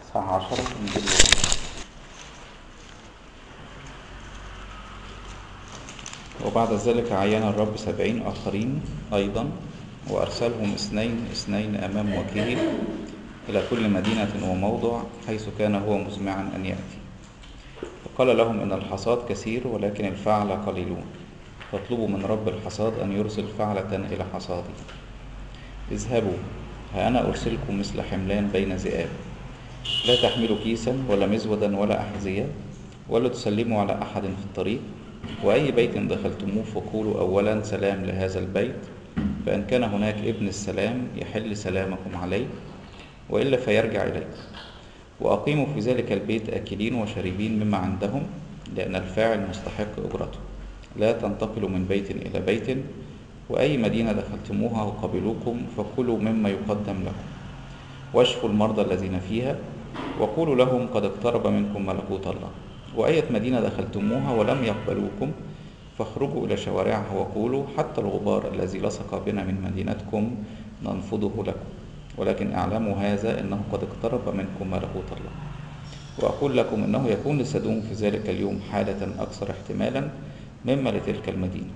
الساعة عشرة في إنجيل لوقا وبعد ذلك عين الرب سبعين آخرين أيضا وأرسلهم اثنين اثنين أمام وجهه إلى كل مدينة وموضع حيث كان هو مزمعا أن يأتي فقال لهم إن الحصاد كثير ولكن الفعل قليلون فاطلبوا من رب الحصاد أن يرسل فعلة إلى حصاده اذهبوا ها أنا أرسلكم مثل حملان بين ذئاب لا تحملوا كيسا ولا مزودا ولا أحذية ولا تسلموا على أحد في الطريق وأي بيت دخلتموه فقولوا أولا سلام لهذا البيت فإن كان هناك ابن السلام يحل سلامكم عليه وإلا فيرجع إليكم وأقيموا في ذلك البيت آكلين وشاربين مما عندهم لأن الفاعل مستحق أجرته لا تنتقلوا من بيت إلى بيت وأي مدينة دخلتموها وقبلوكم فكلوا مما يقدم لكم واشفوا المرضى الذين فيها وقولوا لهم قد اقترب منكم ملكوت الله وأية مدينة دخلتموها ولم يقبلوكم فاخرجوا إلى شوارعها وقولوا حتى الغبار الذي لصق بنا من مدينتكم ننفضه لكم ولكن اعلموا هذا انه قد اقترب منكم ملكوت الله واقول لكم انه يكون لسدوم في ذلك اليوم حاله اكثر احتمالا مما لتلك المدينه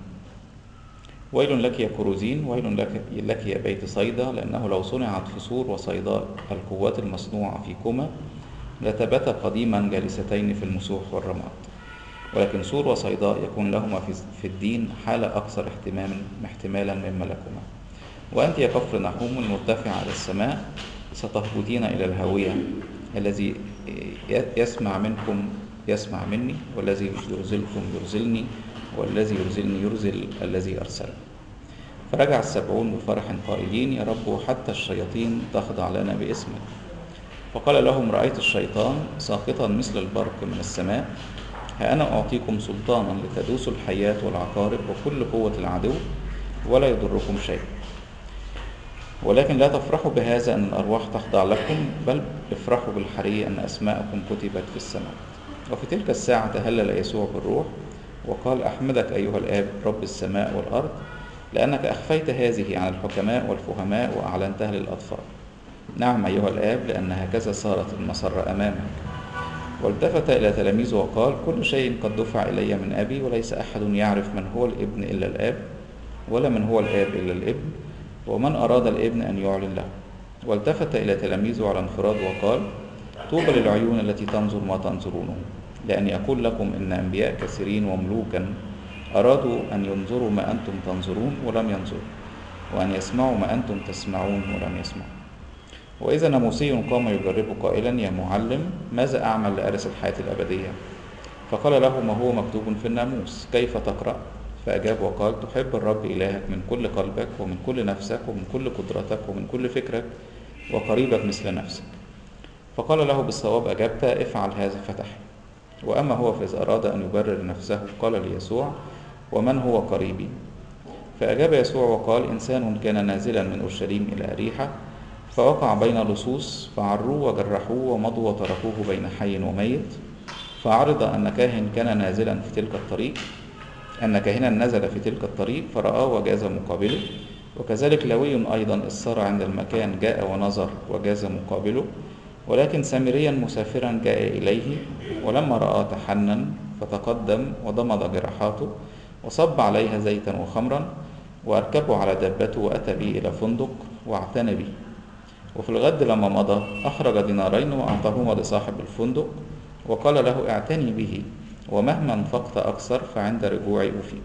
ويل لك يا كروزين ويل لك, لك يا بيت صيدا لانه لو صنعت فصول وصيداء القوات المصنوعه فيكما لتبتا قديما جالستين في المسوح والرماد ولكن سور وصيداء يكون لهما في الدين حاله اكثر احتمالا احتمالا مما لكما وأنت يا كفر نحوم المرتفع على السماء ستهبطين إلى الهاوية الذي يسمع منكم يسمع مني والذي يرزلكم يرزلني والذي يرزلني يرزل الذي أرسله فرجع السبعون بفرح قائلين يا رب حتى الشياطين تخضع لنا باسمك فقال لهم رأيت الشيطان ساقطا مثل البرق من السماء ها أنا أعطيكم سلطانا لتدوسوا الحياة والعقارب وكل قوة العدو ولا يضركم شيء ولكن لا تفرحوا بهذا أن الأرواح تخضع لكم بل افرحوا بالحري أن أسماءكم كتبت في السماء وفي تلك الساعة تهلل يسوع بالروح وقال أحمدك أيها الآب رب السماء والأرض لأنك أخفيت هذه عن الحكماء والفهماء وأعلنتها للأطفال نعم أيها الآب لأن هكذا صارت المسرة أمامك والتفت إلى تلاميذه وقال كل شيء قد دفع إلي من أبي وليس أحد يعرف من هو الابن إلا الآب ولا من هو الآب إلا الابن ومن أراد الابن أن يعلن له والتفت إلى تلاميذه على انفراد وقال طوبى للعيون التي تنظر ما تنظرونه لأني أقول لكم إن أنبياء كثيرين وملوكا أرادوا أن ينظروا ما أنتم تنظرون ولم ينظروا وأن يسمعوا ما أنتم تسمعون ولم يسمعوا وإذا ناموسي قام يجرب قائلا يا معلم ماذا أعمل لأرث الحياة الأبدية فقال له ما هو مكتوب في الناموس كيف تقرأ فأجاب وقال تحب الرب إلهك من كل قلبك ومن كل نفسك ومن كل قدرتك ومن كل فكرك وقريبك مثل نفسك فقال له بالصواب أجبت افعل هذا فتح وأما هو فإذا أراد أن يبرر نفسه قال ليسوع ومن هو قريبي فأجاب يسوع وقال إنسان كان نازلا من أورشليم إلى أريحة فوقع بين لصوص فعروه وجرحوه ومضوا وتركوه بين حي وميت فعرض أن كاهن كان نازلا في تلك الطريق أن كاهنا نزل في تلك الطريق فرآه وجاز مقابله وكذلك لوي أيضا إذ صار عند المكان جاء ونظر وجاز مقابله ولكن سامريا مسافرا جاء إليه ولما رآه تحنن فتقدم وضمد جراحاته وصب عليها زيتا وخمرا وأركبه على دابته وأتى به إلى فندق واعتنى به وفي الغد لما مضى أخرج دينارين وأعطاهما لصاحب الفندق وقال له اعتني به ومهما انفقت أكثر فعند رجوعي أفيد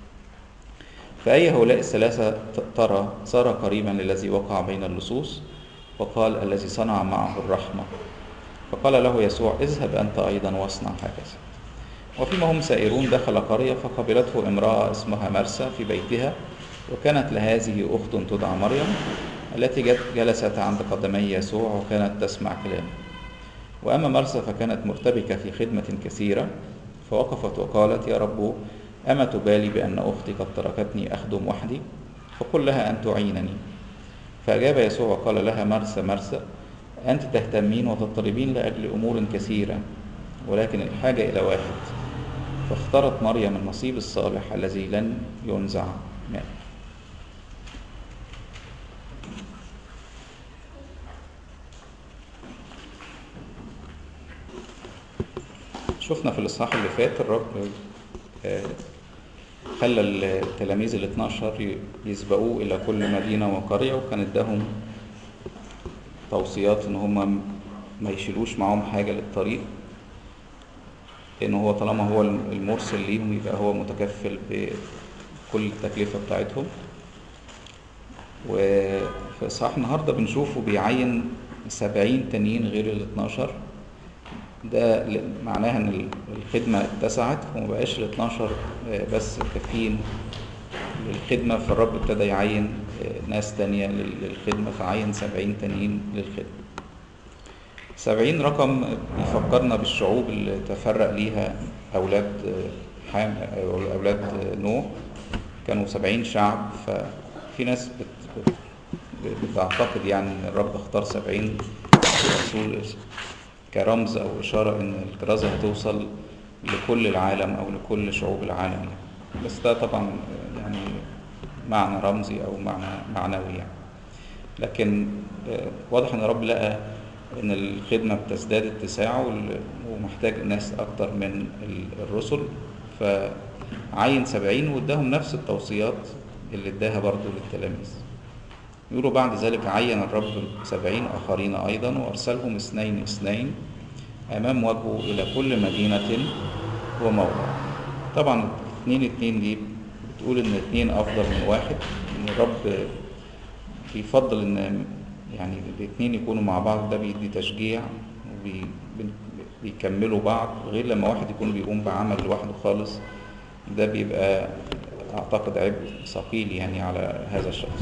فأي هؤلاء الثلاثة ترى صار قريبا للذي وقع بين اللصوص وقال الذي صنع معه الرحمة فقال له يسوع اذهب أنت أيضا واصنع هكذا وفيما هم سائرون دخل قرية فقبلته امرأة اسمها مرسى في بيتها وكانت لهذه أخت تدعى مريم التي جلست عند قدمي يسوع وكانت تسمع كلامه وأما مرسى فكانت مرتبكة في خدمة كثيرة فوقفت وقالت يا رب أما تبالي بأن أختي قد تركتني أخدم وحدي فقل لها أن تعينني فأجاب يسوع وقال لها مرسى مرسى أنت تهتمين وتضطربين لأجل أمور كثيرة ولكن الحاجة إلى واحد فاختارت مريم النصيب الصالح الذي لن ينزع منه شفنا في الإصحاح اللي فات الرب آه، خلى التلاميذ ال 12 يسبقوه إلى كل مدينة وقرية وكان اداهم توصيات إن هم ما يشيلوش معاهم حاجة للطريق لأن هو طالما هو المرسل ليهم يبقى هو متكفل بكل التكلفة بتاعتهم وفي إصحاح النهاردة بنشوفه بيعين سبعين تانيين غير ال 12 ده معناها ان الخدمة اتسعت وما بقاش ال 12 بس كافيين للخدمة فالرب ابتدى يعين ناس تانية للخدمة فعين سبعين تانيين للخدمة سبعين رقم يفكرنا بالشعوب اللي تفرق ليها أولاد حام أو أولاد نوح كانوا سبعين شعب ففي ناس بت بتعتقد يعني ان الرب اختار سبعين رسول كرمز او اشاره ان الكرازه هتوصل لكل العالم او لكل شعوب العالم يعني. بس ده طبعا يعني معنى رمزي او معنى معنوي يعني لكن واضح ان الرب لقى ان الخدمه بتزداد اتساع ومحتاج ناس اكتر من الرسل فعين سبعين واداهم نفس التوصيات اللي اداها برضه للتلاميذ يقولوا بعد ذلك عين الرب سبعين آخرين أيضا وأرسلهم اثنين اثنين أمام وجهه إلى كل مدينة وموضع طبعا اثنين اثنين دي بتقول إن اثنين أفضل من واحد إن الرب بيفضل إن يعني الاثنين يكونوا مع بعض ده بيدي تشجيع وبيكملوا بعض غير لما واحد يكون بيقوم بعمل لوحده خالص ده بيبقى أعتقد عبء ثقيل يعني على هذا الشخص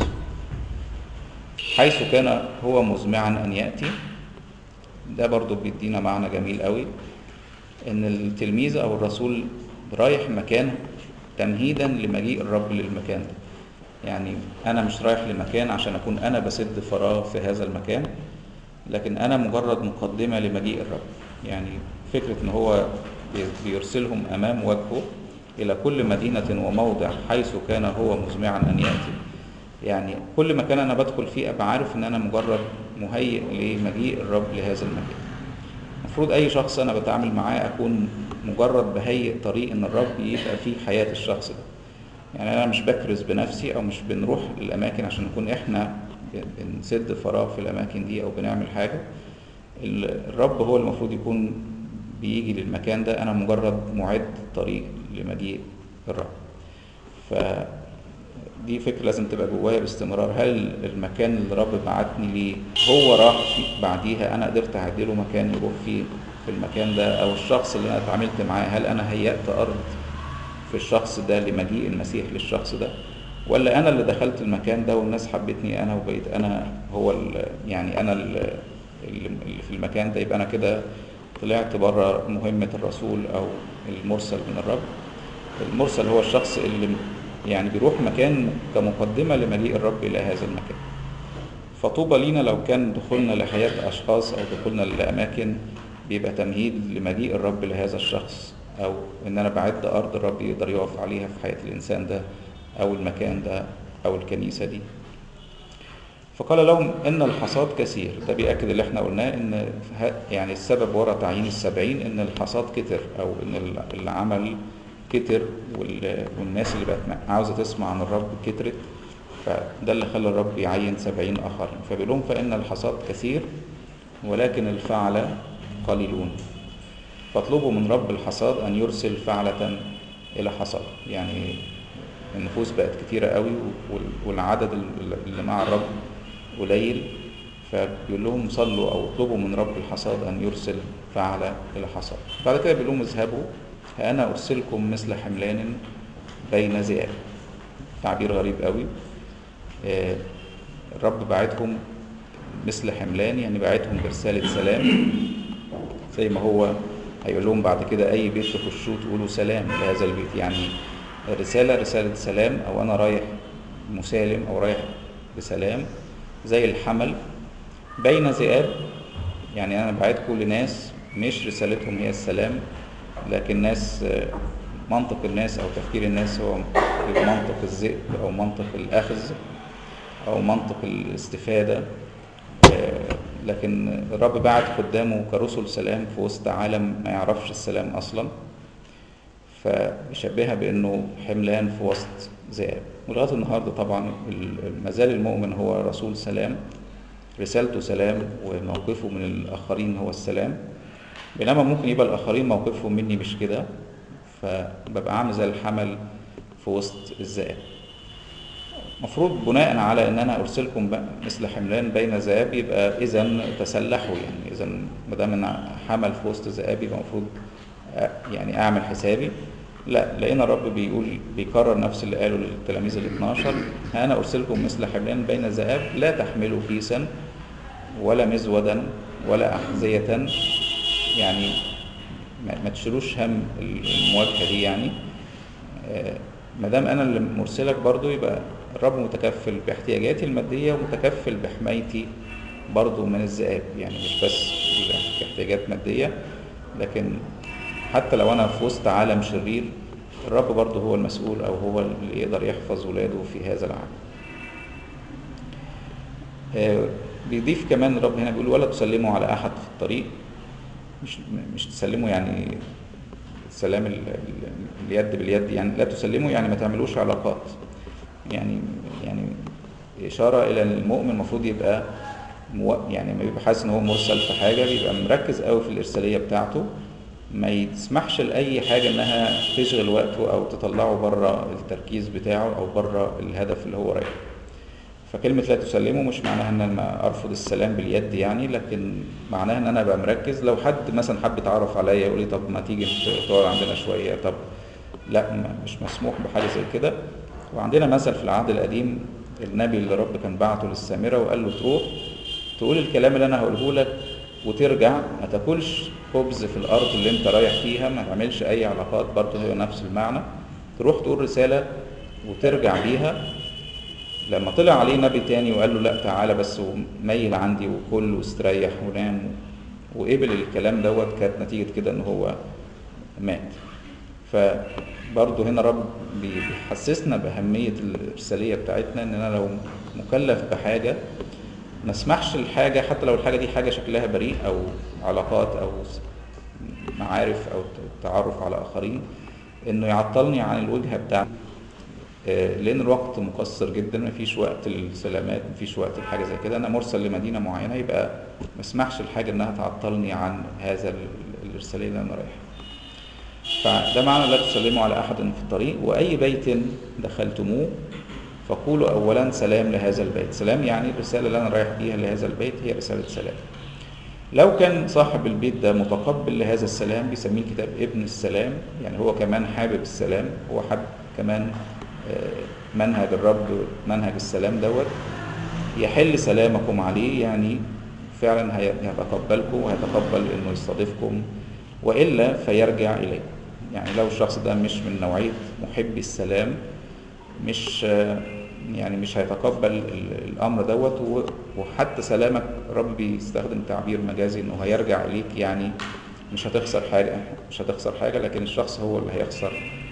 حيث كان هو مزمعا أن يأتي ده برضو بيدينا معنى جميل قوي ان التلميذ او الرسول رايح مكان تمهيدا لمجيء الرب للمكان ده يعني انا مش رايح لمكان عشان اكون انا بسد فراغ في هذا المكان لكن انا مجرد مقدمة لمجيء الرب يعني فكرة ان هو بيرسلهم امام وجهه الى كل مدينة وموضع حيث كان هو مزمعا ان يأتي يعني كل مكان انا بدخل فيه ابقى عارف ان انا مجرد مهيئ لمجيء الرب لهذا المكان المفروض اي شخص انا بتعامل معاه اكون مجرد بهيئ طريق ان الرب يبقى فيه حياة الشخص ده يعني انا مش بكرز بنفسي او مش بنروح الاماكن عشان نكون احنا بنسد فراغ في الاماكن دي او بنعمل حاجة الرب هو المفروض يكون بيجي للمكان ده انا مجرد معد طريق لمجيء الرب ف دي فكرة لازم تبقى جوايا باستمرار هل المكان اللي الرب بعتني ليه هو راح بعديها انا قدرت اعدله مكان يروح فيه في المكان ده او الشخص اللي انا اتعاملت معاه هل انا هيأت ارض في الشخص ده لمجيء المسيح للشخص ده ولا انا اللي دخلت المكان ده والناس حبتني انا وبقيت انا هو يعني انا اللي في المكان ده يبقى انا كده طلعت بره مهمة الرسول او المرسل من الرب المرسل هو الشخص اللي يعني بيروح مكان كمقدمة لمجيء الرب إلى هذا المكان فطوبى لينا لو كان دخولنا لحياة أشخاص أو دخولنا لأماكن بيبقى تمهيد لمجيء الرب لهذا الشخص أو إن أنا بعد أرض الرب يقدر يقف عليها في حياة الإنسان ده أو المكان ده أو الكنيسة دي فقال لهم إن الحصاد كثير ده بيأكد اللي احنا قلناه إن يعني السبب وراء تعيين السبعين إن الحصاد كتر أو إن العمل كتر والناس اللي بقت عاوزة تسمع عن الرب كترت فده اللي خلى الرب يعين سبعين آخرين فبيقول لهم فإن الحصاد كثير ولكن الفعل قليلون فاطلبوا من رب الحصاد أن يرسل فعلة إلى حصاد يعني النفوس بقت كتيرة قوي والعدد اللي مع الرب قليل فبيقول لهم صلوا أو اطلبوا من رب الحصاد أن يرسل فعلة إلى حصاد بعد كده بيقول لهم اذهبوا أنا أرسلكم مثل حملان بين ذئاب تعبير غريب قوي الرب بعتهم مثل حملان يعني بعتهم برسالة سلام زي ما هو هيقول لهم بعد كده أي بيت تخشوه تقولوا سلام لهذا البيت يعني رسالة رسالة سلام أو أنا رايح مسالم أو رايح بسلام زي الحمل بين ذئاب يعني أنا بعتكم لناس مش رسالتهم هي السلام لكن ناس منطق الناس او تفكير الناس هو منطق الذئب او منطق الاخذ او منطق الاستفادة لكن الرب بعت قدامه كرسل سلام في وسط عالم ما يعرفش السلام اصلا فبيشبهها بانه حملان في وسط ذئاب ولغايه النهارده طبعا ما زال المؤمن هو رسول سلام رسالته سلام وموقفه من الاخرين هو السلام بينما ممكن يبقى الاخرين موقفهم مني مش كده فببقى عامل زي الحمل في وسط الذئاب مفروض بناء على ان انا ارسلكم مثل حملان بين ذئاب يبقى اذا تسلحوا يعني اذا ما دام انا حمل في وسط ذئاب يبقى المفروض يعني اعمل حسابي لا لقينا الرب بيقول بيكرر نفس اللي قاله للتلاميذ ال 12 انا ارسلكم مثل حملان بين ذئاب لا تحملوا كيسا ولا مزودا ولا احذيه يعني ما تشيلوش هم المواجهه دي يعني ما دام انا اللي مرسلك برضو يبقى الرب متكفل باحتياجاتي الماديه ومتكفل بحمايتي برضو من الذئاب يعني مش بس احتياجات ماديه لكن حتى لو انا في وسط عالم شرير الرب برضه هو المسؤول او هو اللي يقدر يحفظ ولاده في هذا العالم بيضيف كمان الرب هنا بيقول ولا تسلموا على احد في الطريق مش مش تسلموا يعني سلام اليد باليد يعني لا تسلموا يعني ما تعملوش علاقات يعني يعني اشاره الى ان المؤمن المفروض يبقى مو يعني ما بيبقى حاسس ان هو مرسل في حاجه بيبقى مركز قوي في الارساليه بتاعته ما يسمحش لاي حاجه انها تشغل وقته او تطلعه بره التركيز بتاعه او بره الهدف اللي هو رايحه فكلمة لا تسلمه مش معناها ان انا ارفض السلام باليد يعني لكن معناها ان انا ابقى مركز لو حد مثلا حب يتعرف عليا يقول لي طب ما تيجي تقعد عندنا شوية طب لا مش مسموح بحاجة زي كده وعندنا مثل في العهد القديم النبي اللي رب كان بعته للسامرة وقال له تروح تقول الكلام اللي انا هقوله لك وترجع ما تاكلش خبز في الارض اللي انت رايح فيها ما تعملش اي علاقات برضه هي نفس المعنى تروح تقول رسالة وترجع بيها لما طلع عليه نبي تاني وقال له لا تعالى بس وميل عندي وكل واستريح ونام وقبل الكلام دوت كانت نتيجة كده ان هو مات فبرضه هنا رب بيحسسنا بأهمية الإرسالية بتاعتنا ان انا لو مكلف بحاجة ما اسمحش الحاجة حتى لو الحاجة دي حاجة شكلها بريء او علاقات او معارف او تعرف على اخرين انه يعطلني عن الوجهة بتاعتي لان الوقت مقصر جدا مفيش وقت للسلامات مفيش وقت لحاجه زي كده انا مرسل لمدينه معينه يبقى ما اسمحش الحاجه انها تعطلني عن هذا الارساليه اللي انا رايحها فده معنى لا تسلموا على احد في الطريق واي بيت دخلتموه فقولوا اولا سلام لهذا البيت سلام يعني الرساله اللي انا رايح بيها لهذا البيت هي رساله سلام لو كان صاحب البيت ده متقبل لهذا السلام بيسميه الكتاب ابن السلام يعني هو كمان حابب السلام هو حابب كمان منهج الرب منهج السلام دوت يحل سلامكم عليه يعني فعلا هيتقبلكم وهيتقبل انه يستضيفكم والا فيرجع اليه يعني لو الشخص ده مش من نوعيه محبي السلام مش يعني مش هيتقبل الامر دوت وحتى سلامك الرب بيستخدم تعبير مجازي انه هيرجع اليك يعني مش هتخسر حاجه مش هتخسر حاجه لكن الشخص هو اللي هيخسر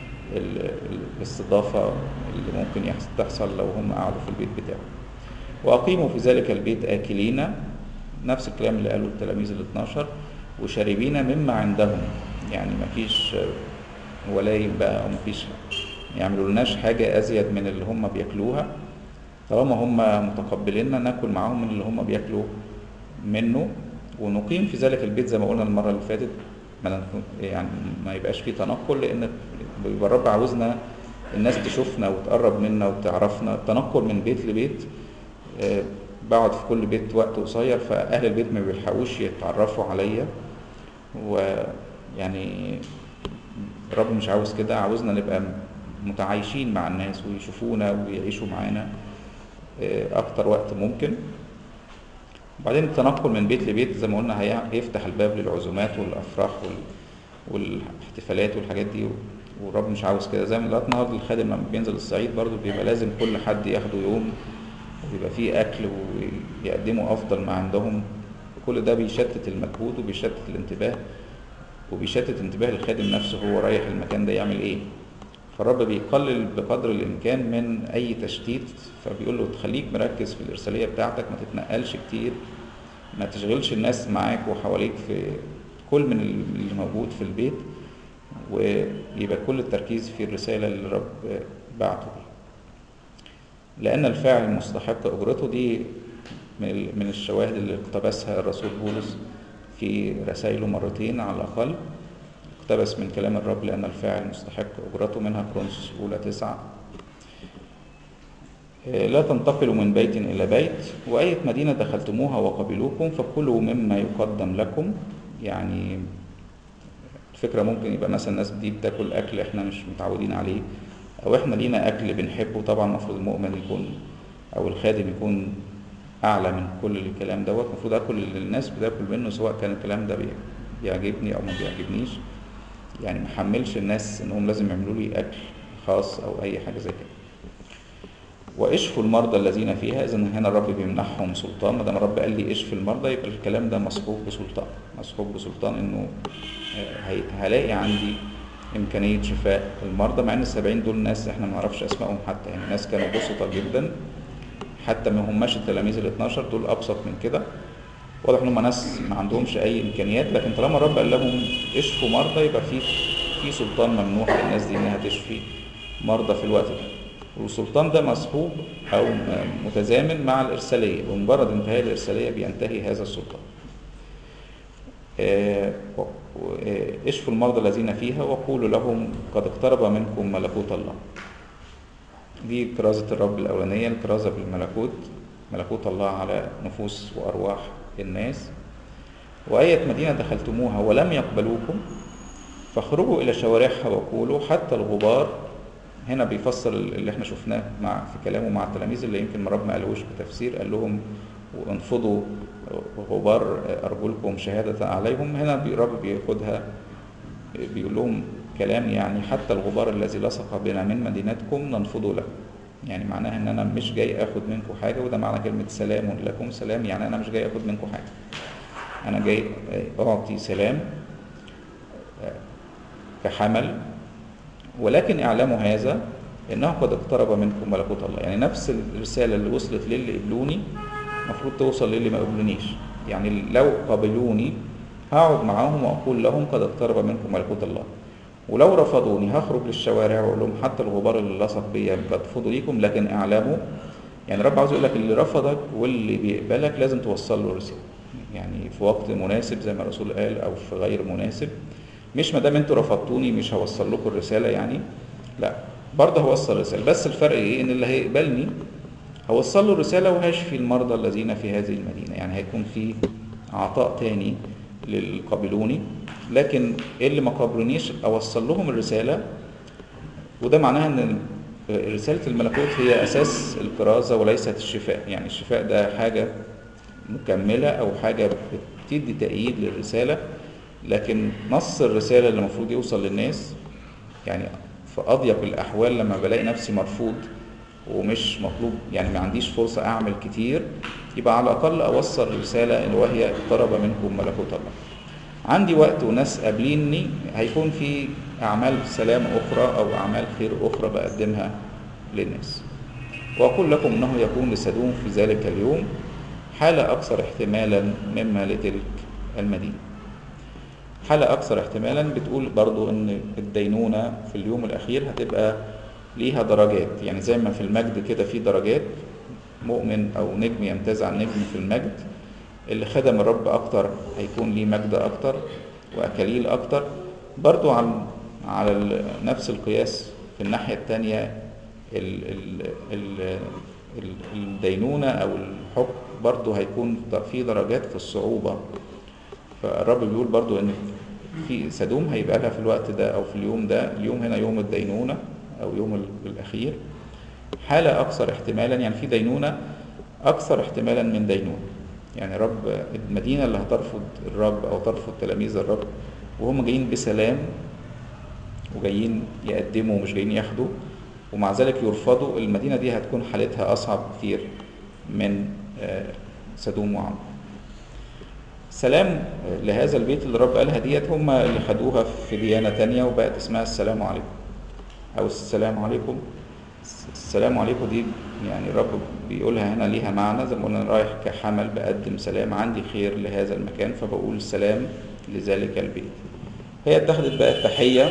الاستضافة اللي ممكن تحصل لو هم قعدوا في البيت بتاعه وأقيموا في ذلك البيت آكلين نفس الكلام اللي قاله التلاميذ ال 12 وشاربين مما عندهم يعني مفيش ولايم بقى أو مفيش يعملوا لناش حاجة أزيد من اللي هم بياكلوها طالما هم متقبليننا ناكل معاهم من اللي هم بياكلوا منه ونقيم في ذلك البيت زي ما قلنا المرة اللي فاتت ما يعني ما يبقاش فيه تنقل لأن بيبقى الرب عاوزنا الناس تشوفنا وتقرب منا وتعرفنا التنقل من بيت لبيت أه بقعد في كل بيت وقت قصير فأهل البيت ما بيلحقوش يتعرفوا عليا ويعني الرب مش عاوز كده عاوزنا نبقى متعايشين مع الناس ويشوفونا ويعيشوا معانا أه أكتر وقت ممكن وبعدين التنقل من بيت لبيت زي ما قلنا هيفتح الباب للعزومات والأفراح والاحتفالات والحاجات دي والرب مش عاوز كده زي ما لغايه النهارده الخادم لما بينزل الصعيد برضه بيبقى لازم كل حد ياخده يوم وبيبقى فيه اكل ويقدموا افضل ما عندهم كل ده بيشتت المجهود وبيشتت الانتباه وبيشتت انتباه الخادم نفسه هو رايح المكان ده يعمل ايه فالرب بيقلل بقدر الامكان من اي تشتيت فبيقول له تخليك مركز في الارساليه بتاعتك ما تتنقلش كتير ما تشغلش الناس معاك وحواليك في كل من اللي موجود في البيت ويبقى كل التركيز في الرسالة اللي الرب بعته بيها لأن الفاعل مستحق أجرته دي من الشواهد اللي اقتبسها الرسول بولس في رسائله مرتين على الأقل اقتبس من كلام الرب لأن الفاعل مستحق أجرته منها كرونسوس الأولى تسعة لا تنتقلوا من بيت إلى بيت وأية مدينة دخلتموها وقبلوكم فكلوا مما يقدم لكم يعني الفكرة ممكن يبقى مثلا الناس دي بتاكل أكل إحنا مش متعودين عليه أو إحنا لينا أكل بنحبه طبعا المفروض المؤمن يكون أو الخادم يكون أعلى من كل الكلام دوت المفروض آكل اللي الناس بتاكل منه سواء كان الكلام ده بيعجبني أو ما بيعجبنيش يعني محملش الناس إنهم لازم يعملوا لي أكل خاص أو أي حاجة زي كده واشفوا المرضى الذين فيها اذا هنا الرب بيمنحهم سلطان ما دام الرب قال لي اشفي المرضى يبقى الكلام ده مصحوب بسلطان مصحوب بسلطان انه هلاقي عندي امكانيه شفاء المرضى مع ان السبعين دول ناس احنا ما نعرفش اسمائهم حتى يعني ناس كانوا بسطة جدا حتى ما هماش التلاميذ ال 12 دول ابسط من كده واضح ان هم ناس ما عندهمش اي امكانيات لكن طالما الرب قال لهم اشفوا مرضى يبقى في في سلطان ممنوح للناس دي انها تشفي مرضى في الوقت ده والسلطان ده مصحوب او متزامن مع الارساليه بمجرد انتهاء الارساليه بينتهي هذا السلطان اشفوا المرضى الذين فيها وقولوا لهم قد اقترب منكم ملكوت الله دي كرازة الرب الأولانية الكرازة بالملكوت ملكوت الله على نفوس وأرواح الناس وأية مدينة دخلتموها ولم يقبلوكم فاخرجوا إلى شوارعها وقولوا حتى الغبار هنا بيفسر اللي احنا شفناه مع في كلامه مع التلاميذ اللي يمكن مراب ما قالوش بتفسير قال لهم وانفضوا غبار ارجلكم شهاده عليهم هنا الرب بياخدها بيقول لهم كلام يعني حتى الغبار الذي لصق بنا من مدينتكم ننفضه له يعني معناها ان انا مش جاي اخد منكم حاجه وده معنى كلمه سلام لكم سلام يعني انا مش جاي اخد منكم حاجه انا جاي اعطي سلام كحمل ولكن اعلموا هذا انه قد اقترب منكم ملكوت الله يعني نفس الرساله اللي وصلت للي قبلوني المفروض توصل للي ما قبلونيش يعني لو قبلوني هقعد معاهم واقول لهم قد اقترب منكم ملكوت الله ولو رفضوني هخرج للشوارع واقول لهم حتى الغبار اللي لصق بيا برفضه ليكم لكن اعلموا يعني الرب عاوز يقول لك اللي رفضك واللي بيقبلك لازم توصل له الرساله يعني في وقت مناسب زي ما الرسول قال او في غير مناسب مش ما دام انتوا رفضتوني مش هوصل لكم الرساله يعني لا برضه هوصل الرساله بس الفرق ايه ان اللي هيقبلني هوصل له الرساله وهشفي المرضى الذين في هذه المدينه يعني هيكون في عطاء تاني للقابلوني لكن اللي ما قابلونيش اوصل لهم الرساله وده معناها ان رساله الملكوت هي اساس الكرازه وليست الشفاء يعني الشفاء ده حاجه مكمله او حاجه بتدي تأييد للرساله لكن نص الرساله اللي المفروض يوصل للناس يعني في اضيق الاحوال لما بلاقي نفسي مرفوض ومش مطلوب يعني ما عنديش فرصه اعمل كتير يبقى على الاقل اوصل الرساله اللي وهي اقترب منكم ملكوت الله عندي وقت وناس قابليني هيكون في اعمال سلام اخرى او اعمال خير اخرى بقدمها للناس واقول لكم انه يكون لسدوم في ذلك اليوم حاله اكثر احتمالا مما لتلك المدينه حالة أكثر احتمالا بتقول برضو إن الدينونة في اليوم الأخير هتبقى ليها درجات يعني زي ما في المجد كده في درجات مؤمن أو نجم يمتاز عن نجم في المجد اللي خدم الرب أكتر هيكون ليه مجد أكتر وأكاليل أكتر برضو على على نفس القياس في الناحية التانية ال ال ال ال الدينونة أو الحكم برضو هيكون في درجات في الصعوبة فالرب بيقول برضو ان في سدوم هيبقى لها في الوقت ده او في اليوم ده اليوم هنا يوم الدينونة او يوم الاخير حالة اكثر احتمالا يعني في دينونة اكثر احتمالا من دينونة يعني رب المدينة اللي هترفض الرب او ترفض تلاميذ الرب وهم جايين بسلام وجايين يقدموا ومش جايين ياخدوا ومع ذلك يرفضوا المدينة دي هتكون حالتها اصعب كتير من سدوم وعمر سلام لهذا البيت اللي الرب قالها ديت هم اللي خدوها في ديانة تانية وبقت اسمها السلام عليكم أو السلام عليكم السلام عليكم دي يعني الرب بيقولها هنا ليها معنى زي ما قلنا رايح كحمل بقدم سلام عندي خير لهذا المكان فبقول سلام لذلك البيت هي اتخذت بقى التحية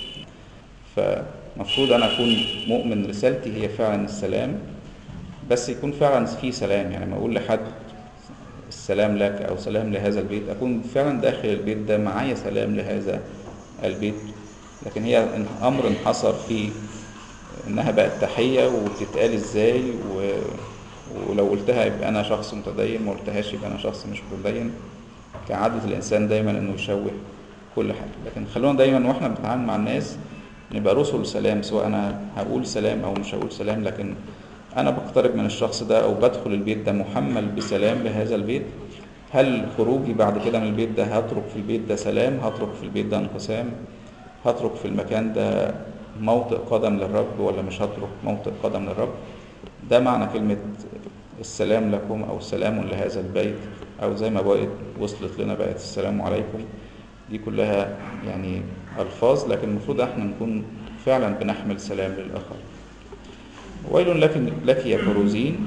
فمفروض أنا أكون مؤمن رسالتي هي فعلا السلام بس يكون فعلا في سلام يعني ما أقول لحد السلام لك أو سلام لهذا البيت أكون فعلا داخل البيت ده معايا سلام لهذا البيت لكن هي أمر انحصر في إنها بقت تحية وبتتقال إزاي و... ولو قلتها يبقى أنا شخص متدين ما قلتهاش يبقى أنا شخص مش متدين كعادة الإنسان دايما إنه يشوه كل حاجة لكن خلونا دايما وإحنا بنتعامل مع الناس نبقى رسل سلام سواء أنا هقول سلام أو مش هقول سلام لكن أنا بقترب من الشخص ده أو بدخل البيت ده محمل بسلام لهذا البيت هل خروجي بعد كده من البيت ده هترك في البيت ده سلام هترك في البيت ده انقسام هترك في المكان ده موطئ قدم للرب ولا مش هترك موطئ قدم للرب ده معنى كلمة السلام لكم أو سلام لهذا البيت أو زي ما بقت وصلت لنا بقت السلام عليكم دي كلها يعني ألفاظ لكن المفروض احنا نكون فعلا بنحمل سلام للآخر ويل لك لك يا كروزين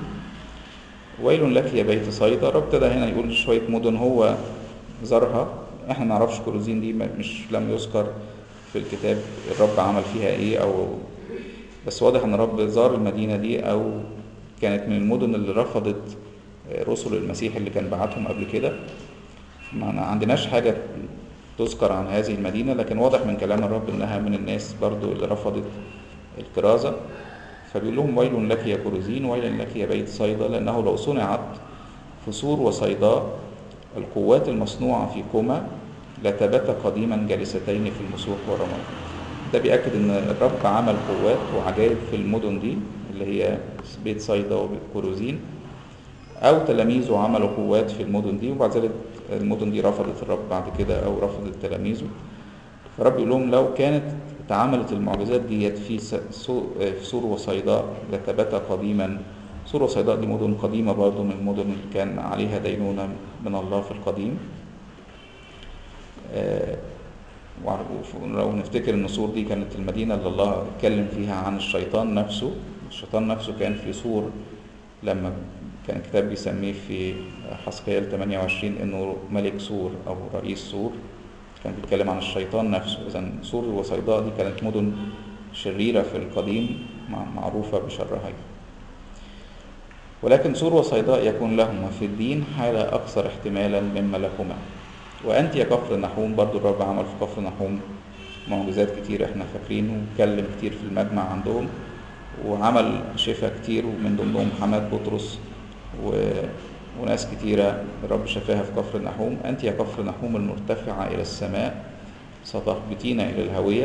ويل لك يا بيت صيدا رب ابتدى هنا يقول شوية مدن هو زارها احنا ما نعرفش كروزين دي مش لم يذكر في الكتاب الرب عمل فيها ايه او بس واضح ان الرب زار المدينة دي او كانت من المدن اللي رفضت رسل المسيح اللي كان بعتهم قبل كده ما عندناش حاجة تذكر عن هذه المدينة لكن واضح من كلام الرب انها من الناس برضو اللي رفضت الكرازة فبيقول لهم ويل لك يا كروزين ويل لك يا بيت صيدا لأنه لو صنعت فسور وصيداء القوات المصنوعة في كوما لتبت قديما جالستين في المسوح والرماد ده بيأكد ان الرب عمل قوات وعجائب في المدن دي اللي هي بيت صيدا وبيت كروزين او تلاميذه عملوا قوات في المدن دي وبعد ذلك المدن دي رفضت الرب بعد كده او رفضت تلاميذه فرب يقول لهم لو كانت اتعملت المعجزات ديت في في سور وصيداء لتبت قديما سور وصيداء دي مدن قديمة برضو من المدن اللي كان عليها دينونة من الله في القديم ولو نفتكر ان سور دي كانت المدينة اللي الله اتكلم فيها عن الشيطان نفسه الشيطان نفسه كان في سور لما كان الكتاب بيسميه في حسقيال 28 انه ملك سور او رئيس سور كان بيتكلم عن الشيطان نفسه اذا سور وصيداء دي كانت مدن شريرة في القديم معروفة بشرها ولكن سور وصيداء يكون لهما في الدين حالة أكثر احتمالا مما لهما وأنت يا كفر نحوم برضو الرب عمل في كفر نحوم معجزات كتير احنا فاكرينه واتكلم كتير في المجمع عندهم وعمل شفاء كتير ومن ضمنهم حماد بطرس و... وناس كتيرة الرب شفاها في كفر نحوم أنت يا كفر نحوم المرتفعة إلى السماء ستهبطين إلى الهوية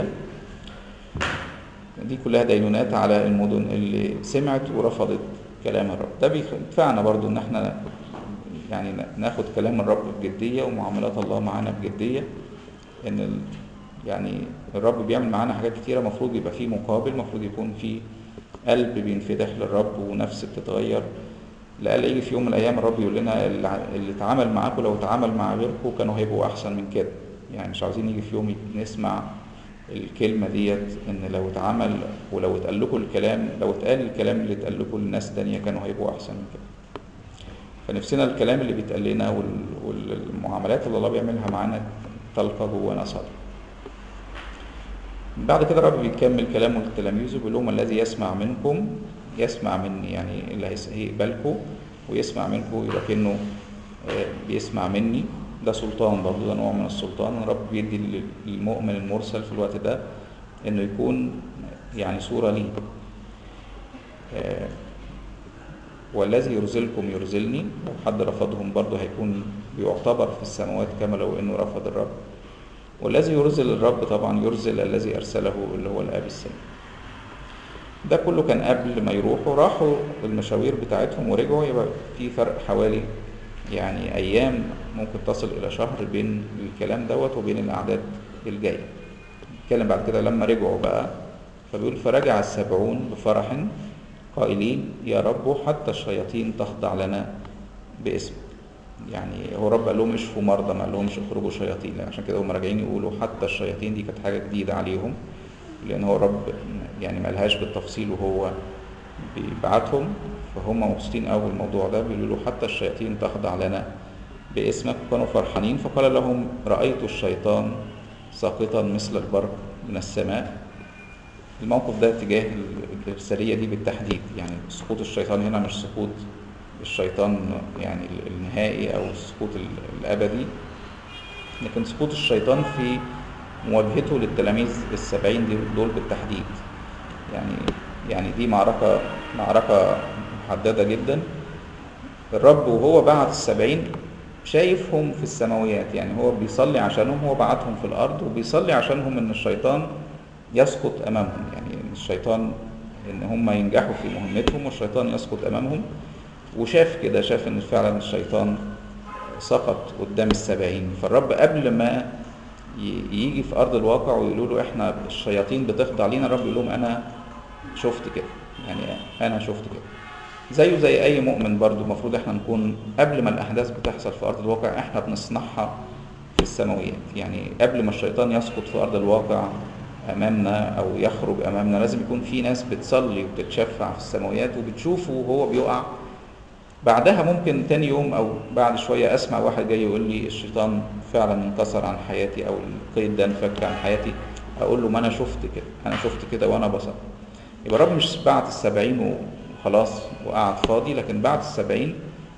دي كلها دينونات على المدن اللي سمعت ورفضت كلام الرب ده بيدفعنا برضو ان احنا يعني ناخد كلام الرب بجدية ومعاملات الله معانا بجدية ان ال... يعني الرب بيعمل معانا حاجات كتيرة مفروض يبقى فيه مقابل مفروض يكون فيه قلب بينفتح للرب ونفس بتتغير لأقل يجي في يوم من الأيام الرب يقول لنا اللي اتعامل معاكم لو اتعامل مع غيركم كانوا هيبقوا أحسن من كده يعني مش عاوزين يجي في يوم نسمع الكلمة ديت إن لو اتعمل ولو اتقال لكم الكلام لو اتقال الكلام اللي اتقال لكم لناس تانية كانوا هيبقوا أحسن من كده فنفسنا الكلام اللي بيتقال لنا والمعاملات اللي الله بيعملها معانا تلقى جوانا صدر بعد كده الرب بيكمل كلامه لتلاميذه بيقول لهم الذي يسمع منكم يسمع مني يعني اللي هيقبلكم ويسمع منكم يبقى كأنه بيسمع مني ده سلطان برضه ده نوع من السلطان الرب بيدي للمؤمن المرسل في الوقت ده انه يكون يعني صورة ليه والذي يرزلكم يرزلني لو حد رفضهم برضه هيكون بيعتبر في السماوات كما لو انه رفض الرب والذي يرزل الرب طبعا يرزل الذي ارسله اللي هو الاب السماوي ده كله كان قبل ما يروحوا راحوا المشاوير بتاعتهم ورجعوا يبقى في فرق حوالي يعني أيام ممكن تصل إلى شهر بين الكلام دوت وبين الأعداد الجاية نتكلم بعد كده لما رجعوا بقى فبيقول فرجع السبعون بفرح قائلين يا رب حتى الشياطين تخضع لنا باسمك يعني هو رب قال لهم اشفوا مرضى ما قال لهمش اخرجوا شياطين عشان كده هم راجعين يقولوا حتى الشياطين دي كانت حاجة جديدة عليهم لأن هو الرب يعني ما قالهاش بالتفصيل وهو بيبعتهم فهم مبسوطين قوي الموضوع ده بيقولوا له حتى الشياطين تخضع لنا باسمك وكانوا فرحانين فقال لهم رأيت الشيطان ساقطا مثل البرق من السماء الموقف ده تجاه الإرسالية دي بالتحديد يعني سقوط الشيطان هنا مش سقوط الشيطان يعني النهائي أو السقوط الأبدي لكن سقوط الشيطان في مواجهته للتلاميذ السبعين دول بالتحديد يعني يعني دي معركة معركة محددة جدا الرب وهو بعت السبعين شايفهم في السماويات يعني هو بيصلي عشانهم هو بعتهم في الأرض وبيصلي عشانهم إن الشيطان يسقط أمامهم يعني إن الشيطان إن هم ينجحوا في مهمتهم والشيطان يسقط أمامهم وشاف كده شاف إن فعلا الشيطان سقط قدام السبعين فالرب قبل ما يجي في أرض الواقع ويقولوا له إحنا الشياطين بتخضع لينا الرب يقول لهم أنا شفت كده يعني أنا شفت كده زيه زي أي مؤمن برضو المفروض إحنا نكون قبل ما الأحداث بتحصل في أرض الواقع إحنا بنصنعها في السماويات يعني قبل ما الشيطان يسقط في أرض الواقع أمامنا أو يخرج أمامنا لازم يكون في ناس بتصلي وبتتشفع في السماويات وبتشوفه وهو بيقع بعدها ممكن تاني يوم او بعد شوية اسمع واحد جاي يقول لي الشيطان فعلا انكسر عن حياتي او القيد ده انفك عن حياتي اقول له ما انا شفت كده انا شفت كده وانا بصر يبقى الرب مش بعت السبعين وخلاص وقعد فاضي لكن بعت السبعين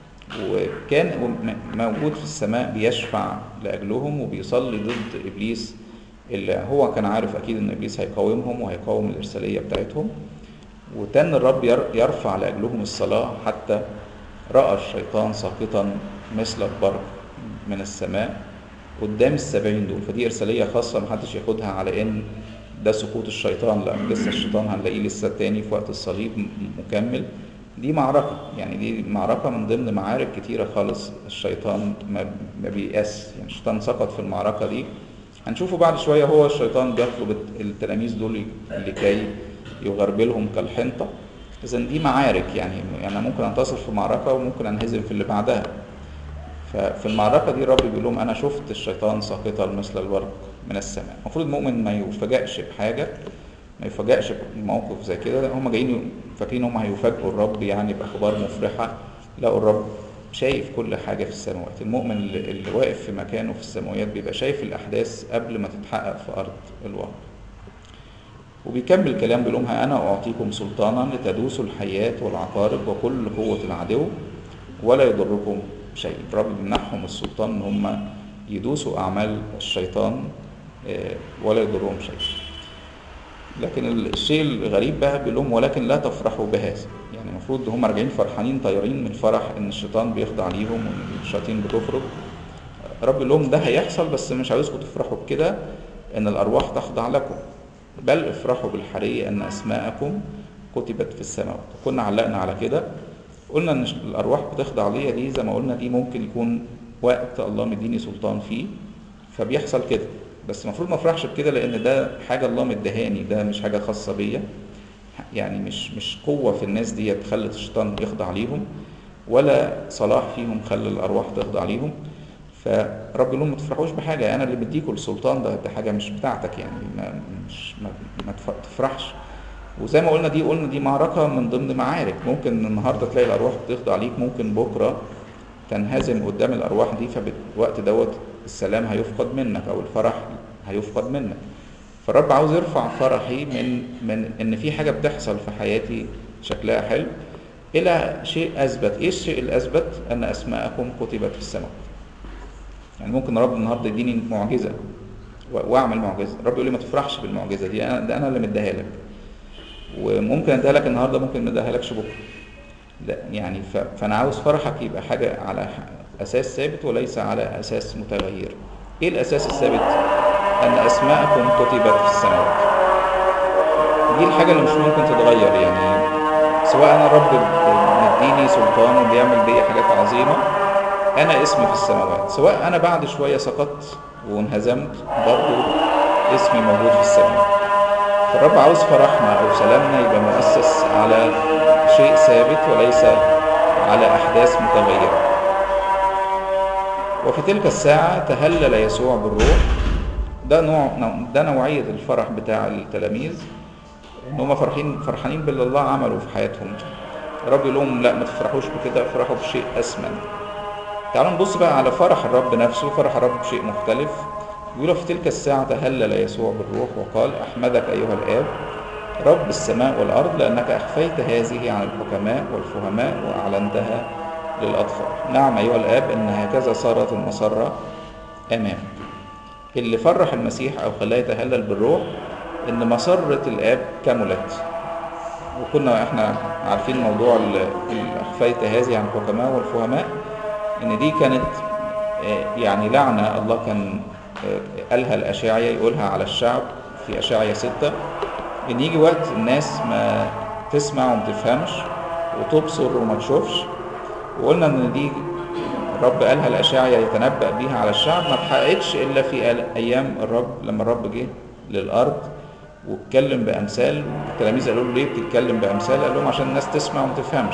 وكان موجود في السماء بيشفع لاجلهم وبيصلي ضد ابليس اللي هو كان عارف اكيد ان ابليس هيقاومهم وهيقاوم الارساليه بتاعتهم وتن الرب يرفع لاجلهم الصلاه حتى رأى الشيطان ساقطا مثل البرق من السماء قدام السبعين دول فدي إرسالية خاصة محدش ياخدها على إن ده سقوط الشيطان لا لسه الشيطان هنلاقيه لسه تاني في وقت الصليب مكمل دي معركة يعني دي معركة من ضمن معارك كتيرة خالص الشيطان ما بيأس يعني الشيطان سقط في المعركة دي هنشوفه بعد شوية هو الشيطان بيطلب التلاميذ دول لكي يغربلهم كالحنطة إذا دي معارك يعني أنا ممكن أنتصر في معركة وممكن أنهزم في اللي بعدها ففي المعركة دي الرب بيقول لهم أنا شفت الشيطان ساقطا مثل الورق من السماء المفروض المؤمن ما يفاجئش بحاجة ما يفاجئش بموقف زي كده هم جايين فاكرين هم هيفاجئوا الرب يعني بأخبار مفرحة لقوا الرب شايف كل حاجة في السماوات المؤمن اللي واقف في مكانه في السماوات بيبقى شايف الأحداث قبل ما تتحقق في أرض الواقع وبيكمل كلام بيقول لهم أنا أعطيكم سلطانا لتدوسوا الحيات والعقارب وكل قوة العدو ولا يضركم شيء الرب بيمنحهم السلطان ان هم يدوسوا اعمال الشيطان ولا يضرهم شيء لكن الشيء الغريب بقى بيقول لهم ولكن لا تفرحوا بهذا يعني المفروض هم راجعين فرحانين طيارين من الفرح ان الشيطان بيخضع ليهم وان الشياطين بتخرج الرب يقول لهم ده هيحصل بس مش عاوزكم تفرحوا بكده ان الارواح تخضع لكم بل افرحوا بالحري ان اسماءكم كتبت في السماوات كنا علقنا على كده قلنا ان الارواح بتخضع ليا دي زي ما قلنا دي ممكن يكون وقت الله مديني سلطان فيه فبيحصل كده بس المفروض ما افرحش بكده لان ده حاجه الله مدهاني ده مش حاجه خاصه بيا يعني مش مش قوه في الناس دي خلت الشيطان يخضع ليهم ولا صلاح فيهم خلى الارواح تخضع ليهم فرب يقول لهم ما تفرحوش بحاجه انا اللي بديكوا السلطان ده ده حاجه مش بتاعتك يعني ما مش ما, ما تفرحش وزي ما قلنا دي قلنا دي معركة من ضمن معارك ممكن النهاردة تلاقي الأرواح بتخضع ليك ممكن بكرة تنهزم قدام الأرواح دي فالوقت دوت السلام هيفقد منك أو الفرح هيفقد منك فالرب عاوز يرفع فرحي من من إن في حاجة بتحصل في حياتي شكلها حلو إلى شيء أثبت إيه الشيء الأثبت أن أسماءكم كتبت في السماء يعني ممكن الرب النهاردة يديني معجزة وأعمل معجزة الرب يقول لي ما تفرحش بالمعجزة دي أنا ده أنا اللي مديها لك وممكن اديها لك النهارده ممكن ما اديها لكش بكره لا يعني فانا عاوز فرحك يبقى حاجه على اساس ثابت وليس على اساس متغير ايه الاساس الثابت ان اسماءكم كتبت في السماوات دي الحاجه اللي مش ممكن تتغير يعني سواء انا الرب مديني سلطان وبيعمل بيا حاجات عظيمه انا اسمي في السماوات سواء انا بعد شويه سقطت وانهزمت برضه اسمي موجود في السماوات فالرب عاوز فرحنا او سلامنا يبقى مؤسس على شيء ثابت وليس على احداث متغيره وفي تلك الساعه تهلل يسوع بالروح ده نوع ده نوعيه الفرح بتاع التلاميذ ان هم فرحين فرحانين باللي الله عمله في حياتهم الرب يقول لهم لا ما تفرحوش بكده افرحوا بشيء اسمن تعالوا نبص بقى على فرح الرب نفسه فرح الرب بشيء مختلف يقول في تلك الساعة تهلل يسوع بالروح وقال أحمدك أيها الآب رب السماء والأرض لأنك أخفيت هذه عن الحكماء والفهماء وأعلنتها للأطفال نعم أيها الآب إن هكذا صارت المسرة أمامك اللي فرح المسيح أو خلاه يتهلل بالروح إن مسرة الآب كملت وكنا احنا عارفين موضوع أخفيت هذه عن الحكماء والفهماء إن دي كانت يعني لعنة الله كان قالها الأشاعية يقولها على الشعب في أشاعية ستة إن يجي وقت الناس ما تسمع وما تفهمش وتبصر وما تشوفش وقلنا إن دي الرب قالها الأشاعية يتنبأ بيها على الشعب ما اتحققتش إلا في أيام الرب لما الرب جه للأرض واتكلم بأمثال التلاميذ قالوا له ليه بتتكلم بأمثال؟ قال لهم عشان الناس تسمع وما تفهمش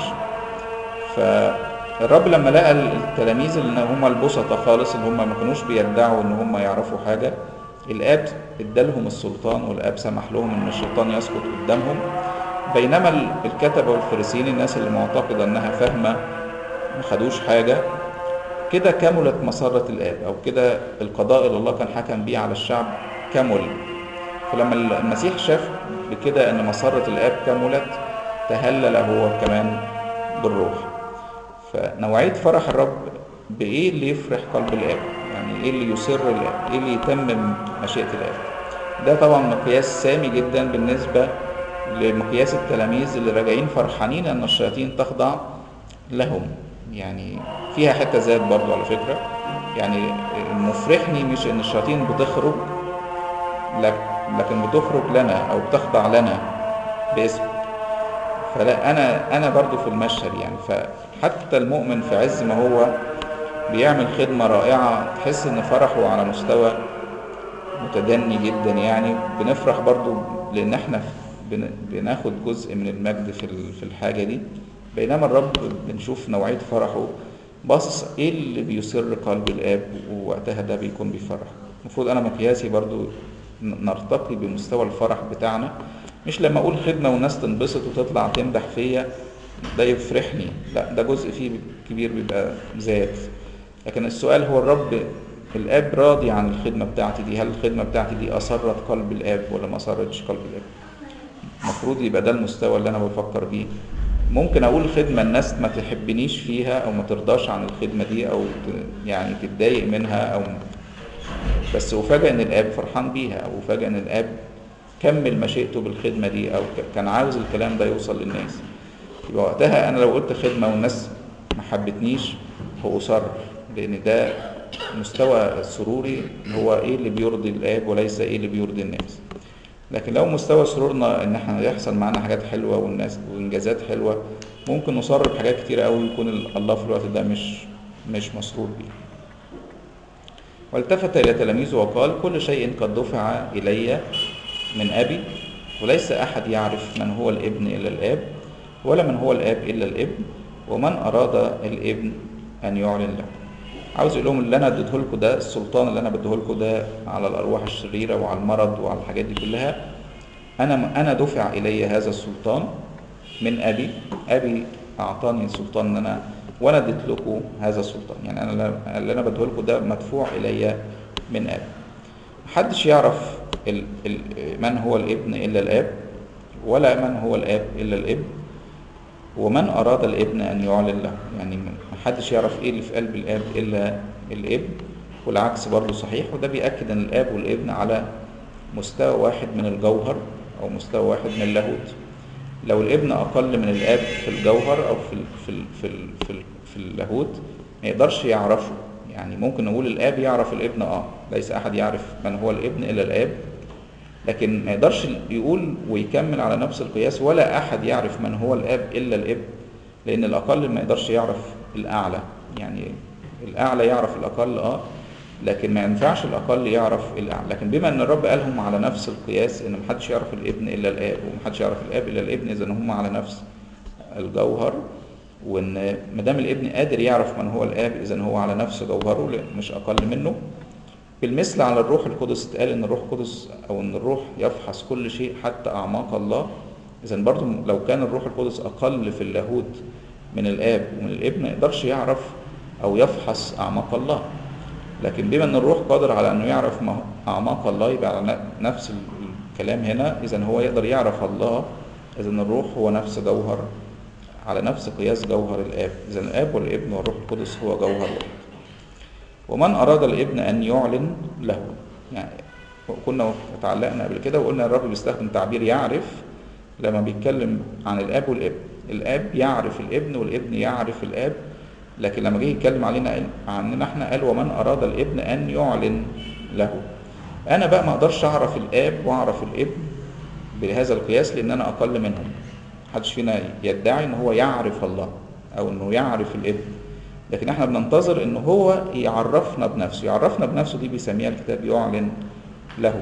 فالرب لما لقى التلاميذ اللي هم البسطة خالص اللي هم ما كانوش بيدعوا ان هم يعرفوا حاجة الاب ادالهم السلطان والاب سمح لهم ان الشيطان يسقط قدامهم بينما الكتبة والفريسيين الناس اللي معتقدة انها فاهمة ما خدوش حاجة كده كملت مسرة الاب او كده القضاء اللي الله كان حكم بيه على الشعب كمل فلما المسيح شاف بكده ان مسرة الاب كملت تهلل هو كمان بالروح فنوعية فرح الرب بإيه اللي يفرح قلب الآب يعني إيه اللي يسر الآب إيه اللي يتمم مشيئة الآب ده طبعا مقياس سامي جدا بالنسبة لمقياس التلاميذ اللي راجعين فرحانين أن الشياطين تخضع لهم يعني فيها حتة ذات برضو على فكرة يعني المفرحني مش ان الشياطين بتخرج لكن بتخرج لنا او بتخضع لنا باسم فلا انا انا برضو في المشهد يعني فحتى المؤمن في عز ما هو بيعمل خدمة رائعة تحس ان فرحه على مستوى متدني جدا يعني بنفرح برضو لان احنا بناخد جزء من المجد في في الحاجة دي بينما الرب بنشوف نوعية فرحه باصص ايه اللي بيسر قلب الاب ووقتها ده بيكون بيفرح المفروض انا مقياسي برضو نرتقي بمستوى الفرح بتاعنا مش لما اقول خدمه والناس تنبسط وتطلع تمدح فيا ده يفرحني لا ده جزء فيه كبير بيبقى ذات لكن السؤال هو الرب الاب راضي عن الخدمه بتاعتي دي هل الخدمه بتاعتي دي اثرت قلب الاب ولا ما اثرتش قلب الاب المفروض يبقى ده المستوى اللي انا بفكر بيه ممكن اقول خدمه الناس ما تحبنيش فيها او ما ترضاش عن الخدمه دي او يعني تتضايق منها او بس افاجئ ان الاب فرحان بيها او افاجئ ان الاب كمل مشيئته بالخدمه دي او كان عاوز الكلام ده يوصل للناس يبقى وقتها انا لو قلت خدمه والناس ما حبتنيش هأصر لان ده مستوى سروري هو ايه اللي بيرضي الاب وليس ايه اللي بيرضي الناس لكن لو مستوى سرورنا ان احنا يحصل معانا حاجات حلوه والناس وانجازات حلوه ممكن نصر بحاجات كتير قوي يكون الله في الوقت ده مش مش مسرور بيه والتفت الى تلاميذه وقال كل شيء قد دفع الي من ابي وليس احد يعرف من هو الابن الا الاب ولا من هو الاب الا الابن ومن اراد الابن ان يعلن له عاوز اقول لهم اللي انا اديته لكم ده السلطان اللي انا بديه لكم ده على الارواح الشريره وعلى المرض وعلى الحاجات دي كلها انا انا دفع الي هذا السلطان من ابي ابي اعطاني سلطان ان انا وانا اديت لكم هذا السلطان يعني انا اللي انا بديه لكم ده مدفوع الي من ابي محدش يعرف ال ال من هو الابن الا الاب ولا من هو الاب الا الابن ومن أراد الابن أن يعلن له يعني محدش يعرف إيه اللي في قلب الآب إلا الابن والعكس برضه صحيح وده بيأكد أن الآب والابن على مستوى واحد من الجوهر أو مستوى واحد من اللاهوت لو الابن أقل من الآب في الجوهر أو في ال في ال في ال في, ال في اللاهوت ما يقدرش يعرفه يعني ممكن نقول الآب يعرف الابن آه ليس أحد يعرف من هو الابن إلا الآب لكن ما يقدرش يقول ويكمل على نفس القياس ولا احد يعرف من هو الاب الا الابن لان الاقل ما يقدرش يعرف الاعلى يعني الاعلى يعرف الاقل اه لكن ما ينفعش الاقل يعرف الاعلى لكن بما ان الرب قالهم على نفس القياس ان محدش يعرف الابن الا الاب ومحدش يعرف الاب الا الابن اذا هم على نفس الجوهر وان ما دام الابن قادر يعرف من هو الاب اذا هو على نفس جوهره مش اقل منه بالمثل على الروح القدس اتقال ان الروح القدس او ان الروح يفحص كل شيء حتى اعماق الله إذا برضو لو كان الروح القدس أقل في اللاهوت من الآب ومن الابن ما يقدرش يعرف أو يفحص أعماق الله لكن بما أن الروح قادر على أنه يعرف أعماق الله يبقى على نفس الكلام هنا إذا هو يقدر يعرف الله إذا الروح هو نفس جوهر على نفس قياس جوهر الآب إذا الآب والابن والروح القدس هو جوهر واحد ومن أراد الابن أن يعلن له يعني كنا تعلقنا قبل كده وقلنا الرب بيستخدم تعبير يعرف لما بيتكلم عن الاب والابن الاب يعرف الابن والابن يعرف الاب لكن لما جه يتكلم علينا عننا احنا قال ومن اراد الابن ان يعلن له انا بقى ما اقدرش اعرف الاب واعرف الابن بهذا القياس لان انا اقل منهم محدش فينا يدعي ان هو يعرف الله او انه يعرف الابن لكن احنا بننتظر ان هو يعرفنا بنفسه يعرفنا بنفسه دي بيسميها الكتاب يعلن له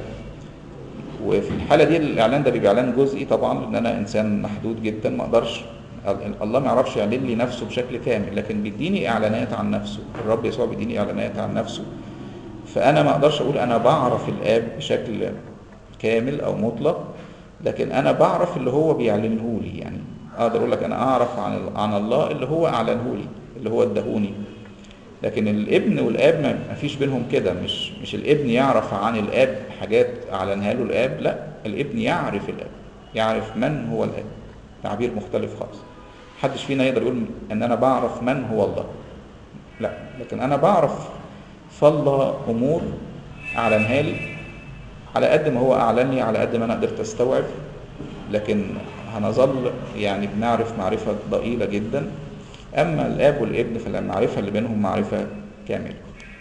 وفي الحاله دي الاعلان ده بيبقى اعلان جزئي طبعا لان انا انسان محدود جدا ما اقدرش الله ما يعرفش يعلن لي نفسه بشكل كامل لكن بيديني اعلانات عن نفسه الرب يسوع بيديني اعلانات عن نفسه فانا ما اقدرش اقول انا بعرف الاب بشكل كامل او مطلق لكن انا بعرف اللي هو بيعلنه لي يعني اقدر اقول لك انا اعرف عن عن الله اللي هو اعلنه لي اللي هو ادهوني لكن الابن والاب ما فيش بينهم كده مش مش الابن يعرف عن الاب حاجات اعلنها له الاب لا الابن يعرف الاب يعرف من هو الاب تعبير مختلف خالص محدش فينا يقدر يقول ان انا بعرف من هو الله لا لكن انا بعرف فالله امور اعلنها لي على قد ما هو اعلن لي على قد ما انا قدرت استوعب لكن هنظل يعني بنعرف معرفه ضئيله جدا أما الآب والابن فالمعرفة اللي بينهم معرفة كاملة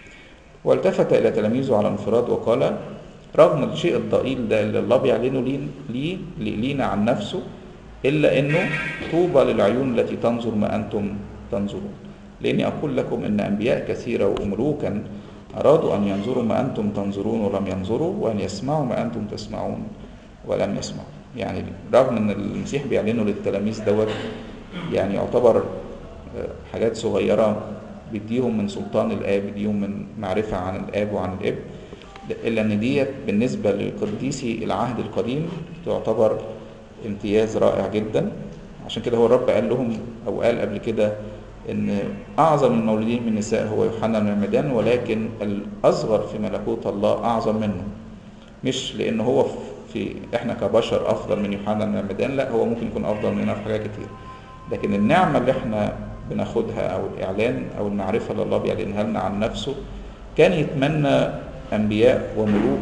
والتفت إلى تلاميذه على انفراد وقال رغم الشيء الضئيل ده اللي الله بيعلنه لي لي لينا عن نفسه إلا إنه طوبى للعيون التي تنظر ما أنتم تنظرون لأني أقول لكم إن أنبياء كثيرة وملوكا أرادوا أن ينظروا ما أنتم تنظرون ولم ينظروا وأن يسمعوا ما أنتم تسمعون ولم يسمعوا يعني رغم إن المسيح بيعلنه للتلاميذ دوت يعني يعتبر حاجات صغيرة بيديهم من سلطان الآب بيديهم من معرفة عن الآب وعن الابن إلا إن ديت بالنسبة لقديسي العهد القديم تعتبر امتياز رائع جدا عشان كده هو الرب قال لهم أو قال قبل كده إن أعظم المولودين من النساء هو يوحنا المعمدان ولكن الأصغر في ملكوت الله أعظم منه مش لأن هو في إحنا كبشر أفضل من يوحنا المعمدان لا هو ممكن يكون أفضل مننا في حاجات كتير لكن النعمة اللي احنا بناخدها او الاعلان او المعرفة اللي الله بيعلنها لنا عن نفسه كان يتمنى انبياء وملوك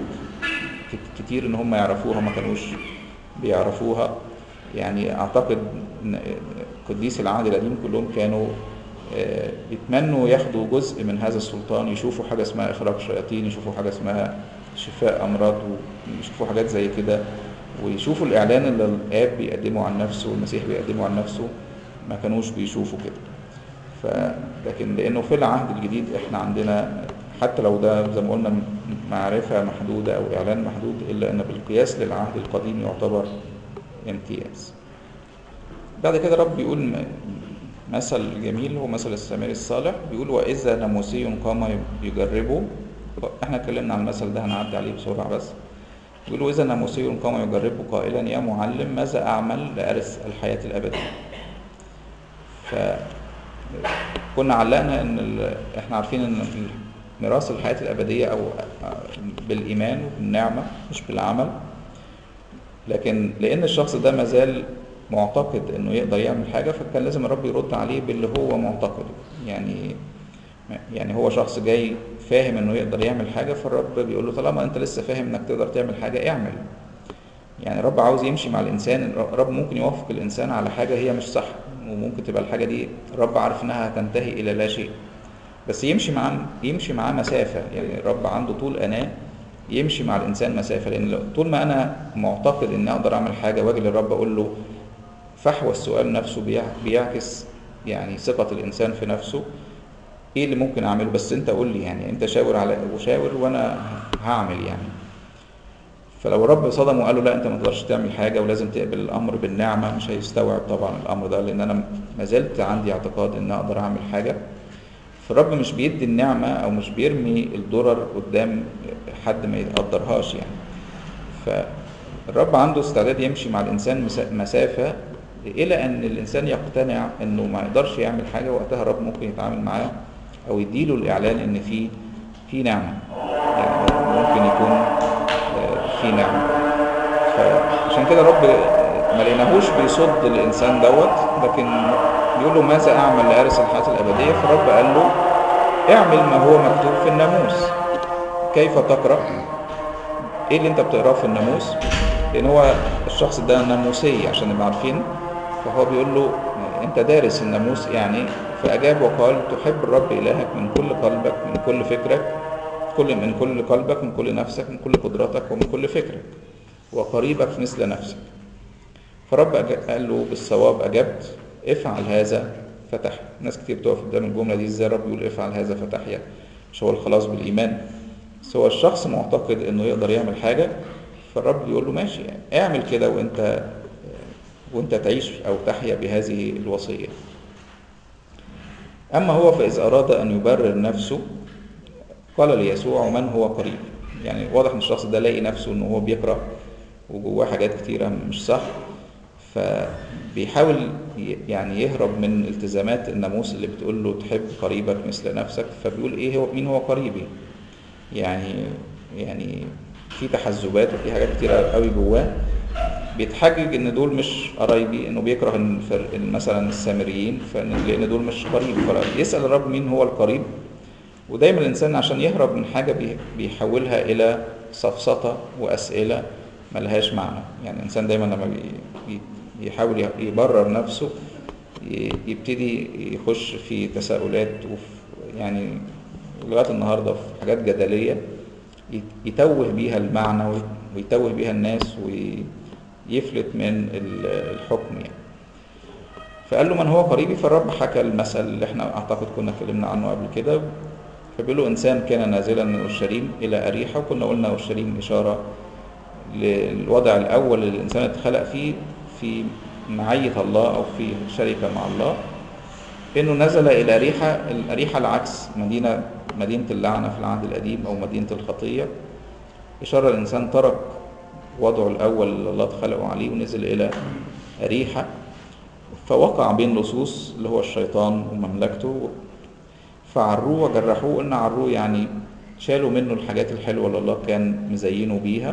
كتير ان هم يعرفوها ما كانوش بيعرفوها يعني اعتقد قديس العهد القديم كلهم كانوا يتمنوا ياخدوا جزء من هذا السلطان يشوفوا حاجة اسمها اخراج شياطين يشوفوا حاجة اسمها شفاء امراض ويشوفوا حاجات زي كده ويشوفوا الاعلان اللي الاب بيقدمه عن نفسه والمسيح بيقدمه عن نفسه ما كانوش بيشوفوا كده ف لكن لانه في العهد الجديد احنا عندنا حتى لو ده زي ما قلنا معرفه محدوده او اعلان محدود الا ان بالقياس للعهد القديم يعتبر امتياز بعد كده رب بيقول مثل جميل هو مثل السامري الصالح بيقول واذا ناموسي قام يجربه احنا اتكلمنا عن المثل ده هنعدي عليه بسرعه بس يقول واذا ناموسي قام يجربه قائلا يا معلم ماذا اعمل لارث الحياه الابديه فكنا علقنا ان ال... احنا عارفين ان ميراث الحياة الأبدية أو بالإيمان وبالنعمة مش بالعمل لكن لأن الشخص ده مازال معتقد إنه يقدر يعمل حاجة فكان لازم الرب يرد عليه باللي هو معتقده يعني يعني هو شخص جاي فاهم إنه يقدر يعمل حاجة فالرب بيقول له طالما أنت لسه فاهم إنك تقدر تعمل حاجة اعمل يعني الرب عاوز يمشي مع الإنسان الرب ممكن يوافق الإنسان على حاجة هي مش صح وممكن تبقى الحاجه دي الرب عارف انها هتنتهي الى لا شيء بس يمشي معاه يمشي معاه مسافه يعني الرب عنده طول اناه يمشي مع الانسان مسافه لان طول ما انا معتقد اني اقدر اعمل حاجه واجي للرب اقول له فحوى السؤال نفسه بيعكس يعني ثقه الانسان في نفسه ايه اللي ممكن اعمله بس انت قول لي يعني انت شاور على وشاور وانا هعمل يعني فلو الرب صدمه وقال له لا انت ما تقدرش تعمل حاجه ولازم تقبل الامر بالنعمه مش هيستوعب طبعا الامر ده لان انا ما زلت عندي اعتقاد ان اقدر اعمل حاجه فالرب مش بيدي النعمه او مش بيرمي الضرر قدام حد ما يقدرهاش يعني ف الرب عنده استعداد يمشي مع الإنسان مس- مسافة إلى أن الإنسان يقتنع أنه ما يقدرش يعمل حاجة وقتها الرب ممكن يتعامل معاه أو يديله الإعلان أن في في نعمة يعني ممكن يكون آه، في نعمة فعشان كده الرب ما لقيناهوش بيصد الإنسان دوت لكن بيقول له ماذا أعمل لأرث الحياة الأبدية فالرب قال له اعمل ما هو مكتوب في الناموس كيف تقرأ ايه اللي انت بتقراه في الناموس لان هو الشخص ده ناموسي عشان نبقى عارفين فهو بيقول له انت دارس الناموس يعني فاجاب وقال تحب الرب الهك من كل قلبك من كل فكرك كل من كل قلبك من كل نفسك من كل قدرتك ومن كل فكرك وقريبك مثل نفسك فرب أج- قال له بالصواب اجبت افعل هذا فتح ناس كتير بتقف قدام الجمله دي ازاي الرب يقول افعل هذا فتحيا مش هو الخلاص بالايمان بس هو الشخص معتقد انه يقدر يعمل حاجه فالرب يقول له ماشي يعني اعمل كده وانت وانت تعيش او تحيا بهذه الوصيه اما هو فاذا اراد ان يبرر نفسه قال ليسوع من هو قريب يعني واضح ان الشخص ده لاقي نفسه ان هو بيقرا وجواه حاجات كتيره مش صح فبيحاول ي- يعني يهرب من التزامات الناموس اللي بتقول له تحب قريبك مثل نفسك فبيقول ايه هو مين هو قريبي يعني يعني في تحزبات وفي حاجات كتيرة قوي جواه بيتحجج ان دول مش قرايبي انه بيكره إن فر- إن مثلا السامريين فإن- لان دول مش قريب فيسال الرب مين هو القريب ودايما الانسان عشان يهرب من حاجه بي- بيحولها الى سفسطه واسئله ملهاش معنى يعني الانسان دايما لما بي- بي- بيحاول ي- يبرر نفسه ي- يبتدي يخش في تساؤلات وفي يعني لغايه النهارده في حاجات جدليه يت- يتوه بيها المعنى وي- ويتوه بيها الناس ويفلت من ال- الحكم يعني فقال له من هو قريبي فالرب حكى المثل اللي احنا اعتقد كنا اتكلمنا عنه قبل كده فبيقول له انسان كان نازلا من اورشليم الى اريحا وكنا قلنا اورشليم اشاره للوضع الاول اللي الانسان اتخلق فيه في معيه الله او في شركه مع الله انه نزل الى اريحا الاريحا العكس مدينه مدينه اللعنه في العهد القديم او مدينه الخطيه اشاره الانسان ترك وضعه الاول اللي الله خلقه عليه ونزل الى اريحا فوقع بين لصوص اللي هو الشيطان ومملكته فعروه وجرحوه قلنا عروه يعني شالوا منه الحاجات الحلوه اللي الله كان مزينه بيها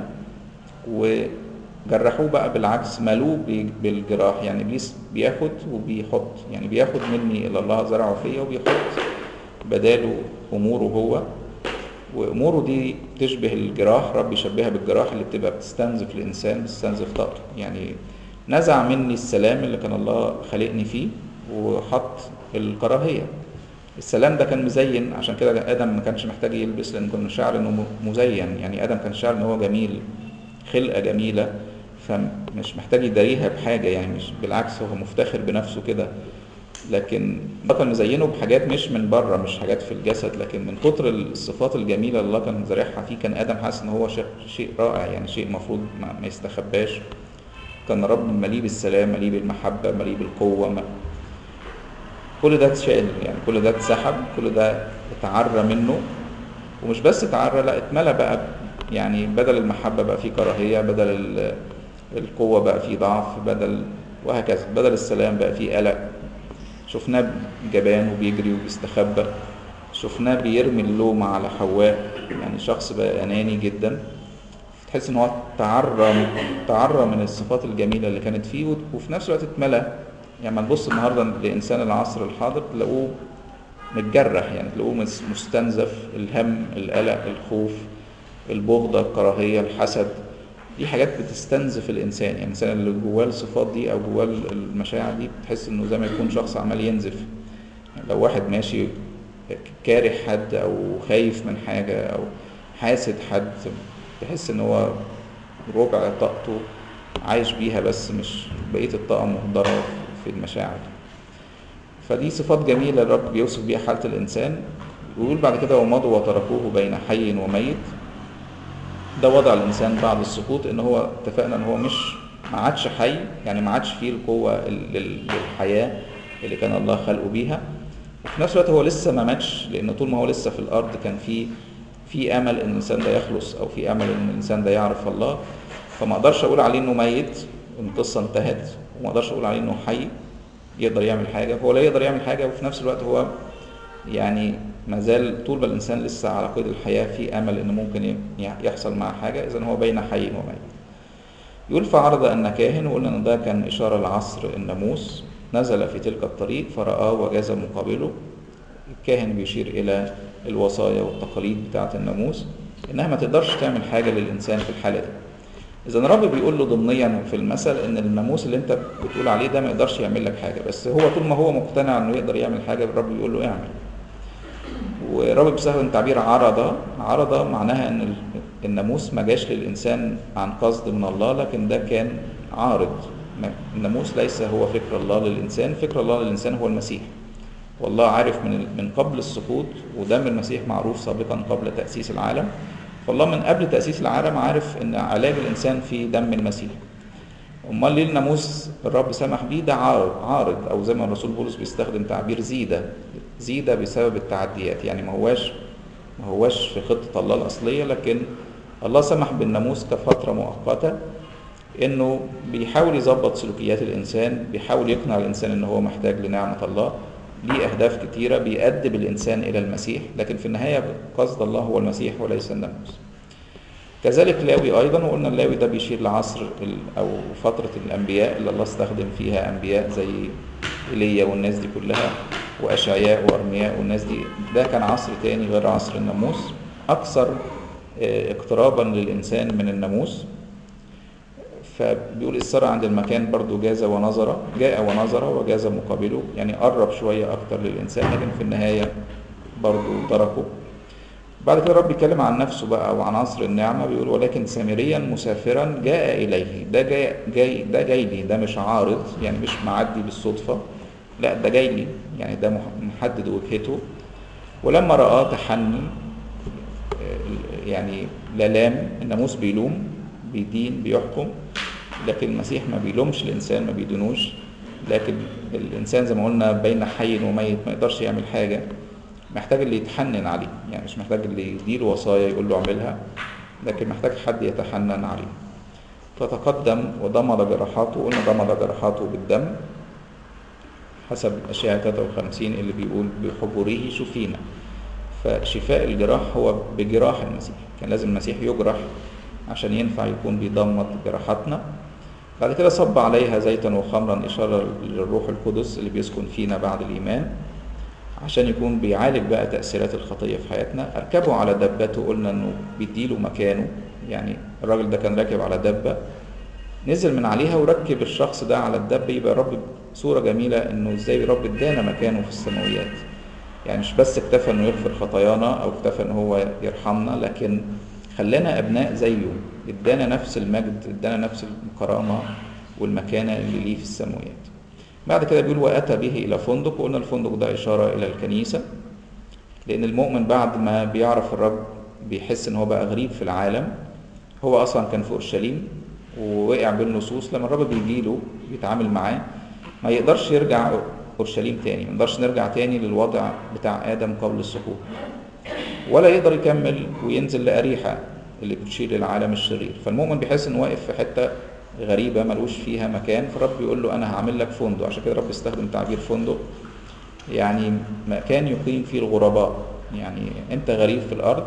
وجرحوه بقى بالعكس مالوه بي- بالجراح يعني ابليس بياخد وبيحط يعني بياخد مني اللي الله زرعه فيا وبيحط بداله اموره هو واموره دي تشبه الجراح رب يشبهها بالجراح اللي بتبقى بتستنزف الانسان بتستنزف طاقته يعني نزع مني السلام اللي كان الله خلقني فيه وحط الكراهيه السلام ده كان مزين عشان كده ادم ما كانش محتاج يلبس لان كنا شعر انه م- مزين يعني ادم كان شعر ان هو جميل خلقه جميله فمش محتاج يداريها بحاجه يعني مش بالعكس هو مفتخر بنفسه كده لكن الله كان مزينه بحاجات مش من بره مش حاجات في الجسد لكن من كتر الصفات الجميله اللي الله كان زارعها فيه كان ادم حاسس ان هو شيء, شيء رائع يعني شيء المفروض ما, ما يستخباش كان رب مليء بالسلام مليء بالمحبه مليء بالقوه ما كل ده اتشال يعني كل ده اتسحب كل ده اتعرى منه ومش بس اتعرى لا اتملى بقى ب- يعني بدل المحبه بقى فيه كراهيه بدل ال- القوه بقى فيه ضعف بدل وهكذا بدل السلام بقى فيه قلق شفناه جبان وبيجري وبيستخبى شفناه بيرمي اللوم على حواء يعني شخص بقى اناني جدا تحس ان هو تعرى تعرى من الصفات الجميله اللي كانت فيه وفي نفس الوقت اتملى يعني ما نبص النهارده لانسان العصر الحاضر تلاقوه متجرح يعني تلاقوه مس- مستنزف الهم القلق الخوف البغضة الكراهية الحسد دي حاجات بتستنزف الإنسان يعني الإنسان اللي جواه الصفات دي أو جواه المشاعر دي بتحس إنه زي ما يكون شخص عمال ينزف يعني لو واحد ماشي كاره حد أو خايف من حاجة أو حاسد حد تحس إن هو ربع طاقته عايش بيها بس مش بقية الطاقة مهدرة في المشاعر فدي صفات جميلة الرب بيوصف بيها حالة الإنسان ويقول بعد كده ومضوا وتركوه بين حي وميت ده وضع الإنسان بعد السقوط إن هو اتفقنا إن هو مش ما عادش حي يعني ما عادش فيه القوة لل- للحياة اللي كان الله خلقه بيها وفي نفس الوقت هو لسه ما ماتش لأن طول ما هو لسه في الأرض كان فيه في امل ان الانسان ده يخلص او في امل ان الانسان ده يعرف الله فما اقدرش اقول عليه انه ميت ان القصه انتهت وما اقدرش اقول عليه انه حي يقدر يعمل حاجه هو لا يقدر يعمل حاجه وفي نفس الوقت هو يعني ما زال طول ما الانسان لسه على قيد الحياه في امل ان ممكن يحصل معاه حاجه اذا هو بين حي وميت يقول فعرض ان كاهن وقلنا ان ده كان اشاره لعصر الناموس نزل في تلك الطريق فرآه وجاز مقابله الكاهن بيشير الى الوصايا والتقاليد بتاعه الناموس انها ما تقدرش تعمل حاجه للانسان في الحاله دي اذا الرب بيقول له ضمنيا في المثل ان الناموس اللي انت بتقول عليه ده ما يقدرش يعمل لك حاجه بس هو طول ما هو مقتنع انه يقدر يعمل حاجه الرب بيقول له اعمل والرب بيستخدم تعبير عرض عرض معناها ان الناموس ما جاش للانسان عن قصد من الله لكن ده كان عارض الناموس ليس هو فكر الله للانسان فكر الله للانسان هو المسيح والله عارف من من قبل السقوط ودم المسيح معروف سابقا قبل تاسيس العالم فالله من قبل تاسيس العالم عارف ان علاج الانسان في دم المسيح امال ليه الناموس الرب سمح بيه ده عارض عارض او زي ما الرسول بولس بيستخدم تعبير زيده زيده بسبب التعديات يعني ما هواش ما هواش في خطه الله الاصليه لكن الله سمح بالناموس كفتره مؤقته انه بيحاول يظبط سلوكيات الانسان بيحاول يقنع الانسان ان هو محتاج لنعمه الله ليه اهداف كتيره بيأدب الانسان الى المسيح لكن في النهايه قصد الله هو المسيح وليس الناموس كذلك لاوي ايضا وقلنا اللاوي ده بيشير لعصر او فتره الانبياء اللي الله استخدم فيها انبياء زي ايليا والناس دي كلها واشعياء وارمياء والناس دي ده كان عصر تاني غير عصر الناموس اكثر اقترابا للانسان من الناموس فبيقول السر عند المكان برضو جاز ونظر جاء ونظر وجاز مقابله يعني قرب شوية أكتر للإنسان لكن في النهاية برضو تركه بعد كده الرب بيتكلم عن نفسه بقى وعن عصر النعمة بيقول ولكن سامريا مسافرا جاء إليه ده جاي, جاي ده جاي لي ده مش عارض يعني مش معدي بالصدفة لا ده جاي لي يعني ده محدد وجهته ولما رآه تحني يعني لا لام الناموس بيلوم بيدين بيحكم لكن المسيح ما بيلومش الانسان ما بيدينوش لكن الانسان زي ما قلنا بين حي وميت ما يقدرش يعمل حاجه محتاج اللي يتحنن عليه يعني مش محتاج اللي يديله وصايا يقول له اعملها لكن محتاج حد يتحنن عليه فتقدم وضمد جراحاته قلنا ضمد جراحاته بالدم حسب أشعة 53 اللي بيقول بحبره شفينا فشفاء الجراح هو بجراح المسيح كان لازم المسيح يجرح عشان ينفع يكون بيضمد جراحاتنا بعد كده صب عليها زيتا وخمرا إشارة للروح القدس اللي بيسكن فينا بعد الإيمان عشان يكون بيعالج بقى تأثيرات الخطية في حياتنا أركبه على دبته قلنا إنه بيديله مكانه يعني الراجل ده كان راكب على دبة نزل من عليها وركب الشخص ده على الدب يبقى رب صورة جميلة إنه إزاي رب ادانا مكانه في السماويات يعني مش بس اكتفى إنه يغفر خطايانا أو اكتفى إن هو يرحمنا لكن خلانا أبناء زيه ادانا نفس المجد ادانا نفس الكرامة والمكانة اللي ليه في السماويات بعد كده بيقول وأتى به إلى فندق وقلنا الفندق ده إشارة إلى الكنيسة لأن المؤمن بعد ما بيعرف الرب بيحس إن هو بقى غريب في العالم هو أصلا كان في أورشليم ووقع بالنصوص لما الرب بيجي له بيتعامل معاه ما يقدرش يرجع أورشليم تاني ما يقدرش نرجع تاني للوضع بتاع آدم قبل السقوط ولا يقدر يكمل وينزل لأريحة اللي بتشير للعالم الشرير فالمؤمن بيحس انه واقف في حته غريبه ملوش فيها مكان فالرب يقول له انا هعمل لك فندق عشان كده الرب استخدم تعبير فندق يعني مكان يقيم فيه الغرباء يعني انت غريب في الارض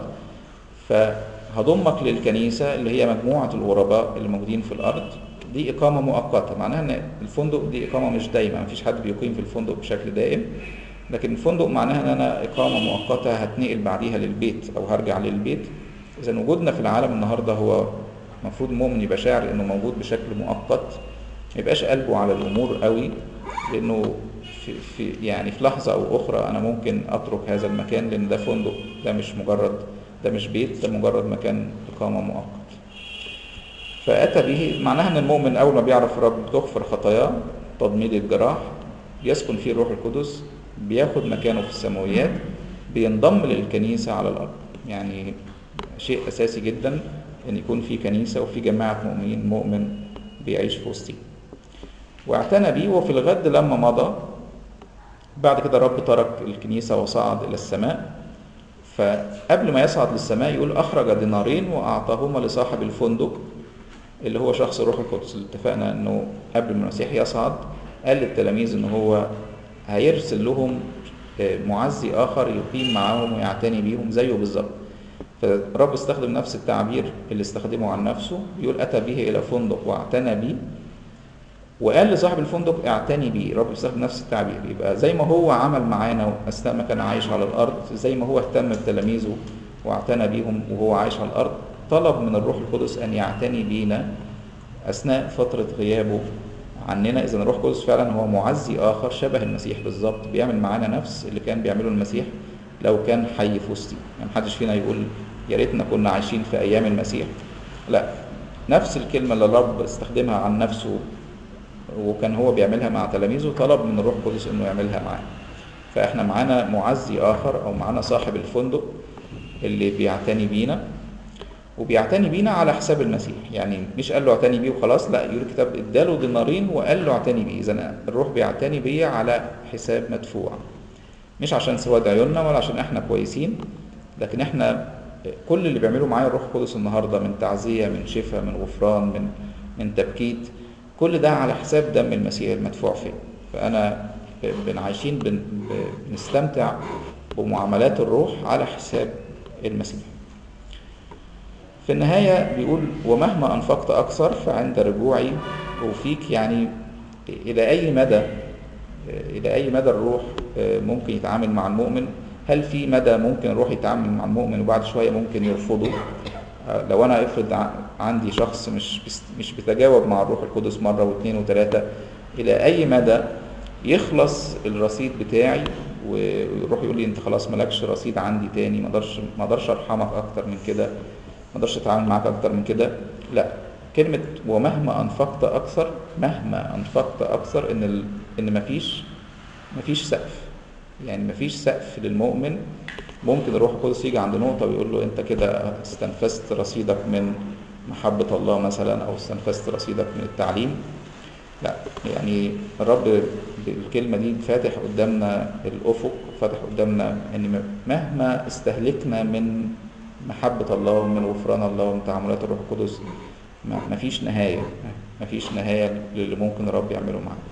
فهضمك للكنيسه اللي هي مجموعه الغرباء اللي موجودين في الارض دي اقامه مؤقته معناها ان الفندق دي اقامه مش دايمه مفيش حد بيقيم في الفندق بشكل دائم لكن الفندق معناها ان انا اقامه مؤقته هتنقل بعديها للبيت او هرجع للبيت اذا وجودنا في العالم النهارده هو المفروض المؤمن يبقى شاعر انه موجود بشكل مؤقت ما يبقاش قلبه على الامور قوي لانه في, في يعني في لحظه او اخرى انا ممكن اترك هذا المكان لان ده فندق ده مش مجرد ده مش بيت ده مجرد مكان اقامه مؤقت فاتى به معناها ان المؤمن اول ما بيعرف الرب تغفر خطاياه تضميد الجراح يسكن فيه الروح القدس بياخد مكانه في السماويات بينضم للكنيسه على الارض يعني شيء اساسي جدا ان يكون في كنيسه وفي جماعه مؤمنين مؤمن بيعيش في وسطي واعتنى بيه وفي الغد لما مضى بعد كده الرب ترك الكنيسه وصعد الى السماء فقبل ما يصعد للسماء يقول أخرج دينارين وأعطاهما لصاحب الفندق اللي هو شخص الروح القدس اللي اتفقنا انه قبل ما المسيح يصعد قال للتلاميذ ان هو هيرسل لهم معزي اخر يقيم معاهم ويعتني بيهم زيه بالظبط فالرب استخدم نفس التعبير اللي استخدمه عن نفسه يقول اتى به الى فندق واعتنى بيه وقال لصاحب الفندق اعتني بيه الرب استخدم نفس التعبير يبقى زي ما هو عمل معانا اثناء ما كان عايش على الارض زي ما هو اهتم بتلاميذه واعتنى بيهم وهو عايش على الارض طلب من الروح القدس ان يعتني بينا اثناء فتره غيابه عننا اذا الروح القدس فعلا هو معزي اخر شبه المسيح بالظبط بيعمل معانا نفس اللي كان بيعمله المسيح لو كان حي في وسطي يعني محدش فينا يقول يا ريتنا كنا عايشين في ايام المسيح لا نفس الكلمه اللي الرب استخدمها عن نفسه وكان هو بيعملها مع تلاميذه طلب من الروح القدس انه يعملها معانا فاحنا معانا معزي اخر او معانا صاحب الفندق اللي بيعتني بينا وبيعتني بينا على حساب المسيح يعني مش قال له اعتني بيه وخلاص لا يقول الكتاب اداله دينارين وقال له اعتني بيه اذا الروح بيعتني بيا على حساب مدفوع مش عشان سواد عيوننا ولا عشان احنا كويسين لكن احنا كل اللي بيعمله معايا الروح القدس النهارده من تعزيه من شفاء من غفران من من تبكيت كل ده على حساب دم المسيح المدفوع فيه فانا بن عايشين بن بنستمتع بمعاملات الروح على حساب المسيح في النهاية بيقول ومهما أنفقت أكثر فعند رجوعي أوفيك يعني إلى أي مدى إلى أي مدى الروح ممكن يتعامل مع المؤمن هل في مدى ممكن الروح يتعامل مع المؤمن وبعد شوية ممكن يرفضه لو أنا افرض عندي شخص مش مش بيتجاوب مع الروح القدس مرة واثنين وثلاثة إلى أي مدى يخلص الرصيد بتاعي ويروح يقول لي أنت خلاص مالكش رصيد عندي تاني ما اقدرش ما اقدرش أرحمك أكتر من كده ما اقدرش اتعامل معاك اكتر من كده لا كلمة ومهما انفقت اكثر مهما انفقت اكثر ان ال... ان مفيش مفيش سقف يعني مفيش سقف للمؤمن ممكن الروح القدس يجي عند نقطة ويقول له انت كده استنفذت رصيدك من محبة الله مثلا او استنفذت رصيدك من التعليم لا يعني الرب بالكلمة دي فاتح قدامنا الأفق فاتح قدامنا ان مهما استهلكنا من محبة الله ومن غفران الله ومن تعاملات الروح القدس ما فيش نهاية ما فيش نهاية للي ممكن الرب يعمله معنا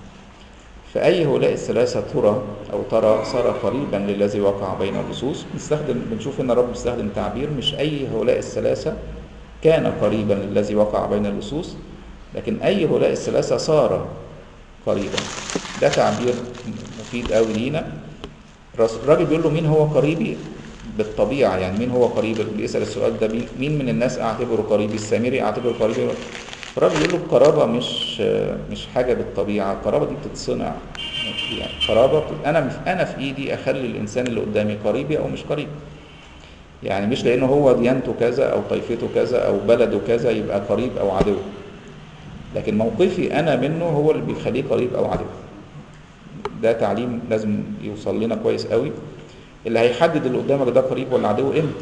فأي هؤلاء الثلاثة ترى أو ترى صار قريبا للذي وقع بين اللصوص بنستخدم بنشوف إن الرب بيستخدم تعبير مش أي هؤلاء الثلاثة كان قريبا للذي وقع بين اللصوص لكن أي هؤلاء الثلاثة صار قريبا ده تعبير مفيد قوي لينا الراجل بيقول له مين هو قريبي بالطبيعة يعني مين هو قريب اللي بيسأل السؤال ده مين من الناس أعتبره قريبي السامري أعتبره قريبي الراجل يقول له القرابة مش مش حاجة بالطبيعة القرابة دي بتتصنع يعني قرابة أنا أنا في إيدي أخلي الإنسان اللي قدامي قريبي أو مش قريبي يعني مش لأنه هو ديانته كذا أو طائفته كذا أو بلده كذا يبقى قريب أو عدو لكن موقفي أنا منه هو اللي بيخليه قريب أو عدو ده تعليم لازم يوصل لنا كويس قوي اللي هيحدد اللي قدامك ده قريب ولا عدو امتى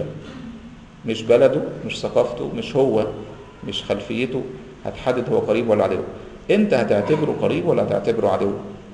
مش بلده مش ثقافته مش هو مش خلفيته هتحدد هو قريب ولا عدو انت هتعتبره قريب ولا هتعتبره عدو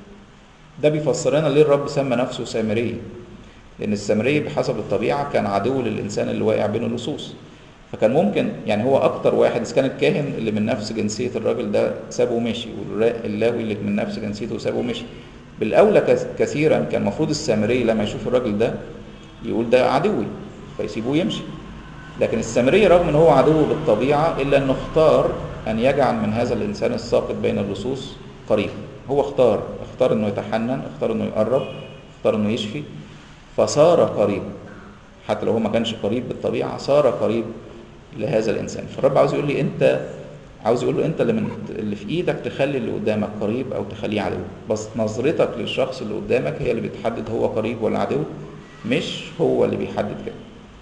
ده بيفسر لنا ليه الرب سمى نفسه سامري لان السامري بحسب الطبيعه كان عدو للانسان اللي واقع بين اللصوص فكان ممكن يعني هو اكتر واحد اذا كان الكاهن اللي من نفس جنسيه الراجل ده سابه ومشي واللاوي اللي من نفس جنسيته سابه ومشي بالاولى كثيرا كان المفروض السامري لما يشوف الراجل ده يقول ده عدوي فيسيبوه يمشي لكن السامري رغم ان هو عدو بالطبيعه الا انه اختار ان يجعل من هذا الانسان الساقط بين اللصوص قريب هو اختار اختار انه يتحنن اختار انه يقرب اختار انه يشفي فصار قريب حتى لو هو ما كانش قريب بالطبيعه صار قريب لهذا الانسان فالرب عاوز يقول لي انت عاوز يقول له انت اللي من اللي في ايدك تخلي اللي قدامك قريب او تخليه عدو بس نظرتك للشخص اللي قدامك هي اللي بتحدد هو قريب ولا عدو مش هو اللي بيحدد كده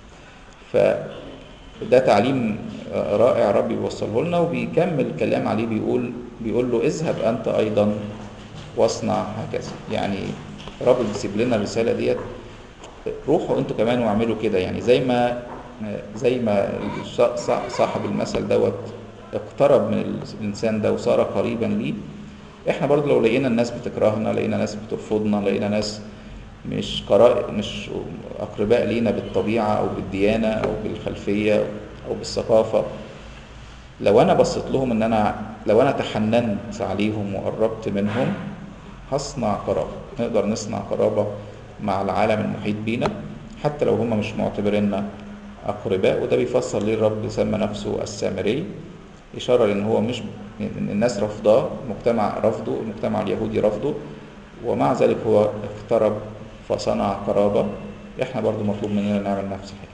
فده تعليم رائع ربي بيوصله لنا وبيكمل الكلام عليه بيقول بيقول له اذهب انت ايضا واصنع هكذا يعني رب بيسيب لنا الرساله ديت روحوا انتوا كمان واعملوا كده يعني زي ما زي ما صاحب المثل دوت اقترب من الانسان ده وصار قريبا ليه احنا برضو لو لقينا الناس بتكرهنا لقينا ناس بترفضنا لقينا ناس مش قراء مش أقرباء لينا بالطبيعة أو بالديانة أو بالخلفية أو بالثقافة لو أنا بصيت لهم إن أنا لو أنا تحننت عليهم وقربت منهم هصنع قرابة نقدر نصنع قرابة مع العالم المحيط بينا حتى لو هم مش معتبريننا أقرباء وده بيفسر ليه الرب سمى نفسه السامري إشارة لأن هو مش إن الناس رفضاه المجتمع رفضه المجتمع اليهودي رفضه ومع ذلك هو اقترب فصنع قرابة احنا برضو مطلوب مننا نعمل نفس الحكاية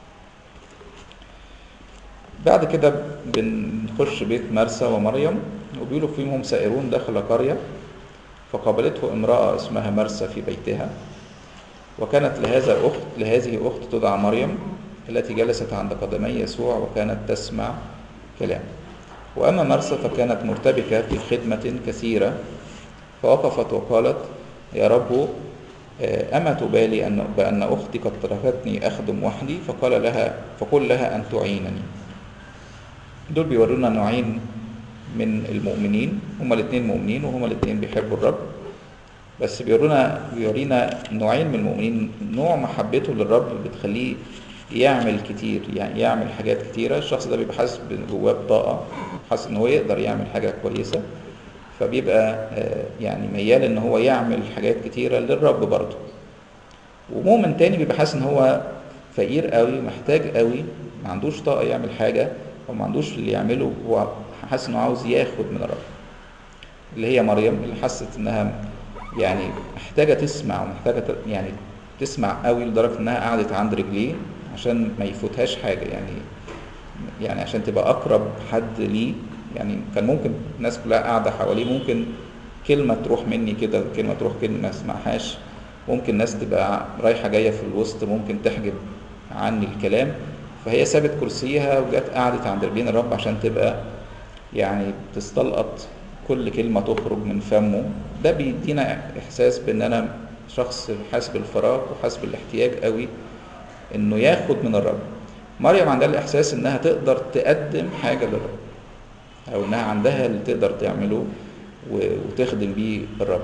بعد كده بنخش بيت مرسى ومريم وبيقولوا فيهم سائرون داخل قرية فقابلته امرأة اسمها مرسى في بيتها وكانت لهذا أخت لهذه أخت تدعى مريم التي جلست عند قدمي يسوع وكانت تسمع كلامه وأما مرسى فكانت مرتبكة في خدمة كثيرة فوقفت وقالت يا رب أما تبالي أن بأن أختي قد تركتني أخدم وحدي فقال لها فقل لها أن تعينني دول بيورونا نوعين من المؤمنين هما الاثنين مؤمنين وهما الاثنين بيحبوا الرب بس بيورونا بيورينا نوعين من المؤمنين نوع محبته للرب بتخليه يعمل كتير يعني يعمل حاجات كتيرة الشخص ده بيبقى حاسس جواه بطاقة حاسس ان هو يقدر يعمل حاجة كويسة فبيبقى يعني ميال ان هو يعمل حاجات كتيرة للرب برضه ومؤمن تاني بيبقى حاسس ان هو فقير قوي محتاج قوي ما عندوش طاقة يعمل حاجة او ما عندوش اللي يعمله هو حاسس انه عاوز ياخد من الرب اللي هي مريم اللي حست انها يعني محتاجة تسمع ومحتاجة يعني تسمع قوي لدرجة انها قعدت عند رجليه عشان ما يفوتهاش حاجة يعني يعني عشان تبقى أقرب حد ليه يعني كان ممكن الناس كلها قاعدة حواليه ممكن كلمة تروح مني كده كلمة تروح كلمة ما اسمعهاش ممكن ناس تبقى رايحة جاية في الوسط ممكن تحجب عني الكلام فهي سابت كرسيها وجت قعدت عند رجلين الرب عشان تبقى يعني تستلقط كل كلمة تخرج من فمه ده بيدينا إحساس بإن أنا شخص حاسس بالفراغ وحاسس بالاحتياج قوي انه ياخد من الرب مريم عندها الاحساس انها تقدر تقدم حاجه للرب او انها عندها اللي تقدر تعمله وتخدم بيه الرب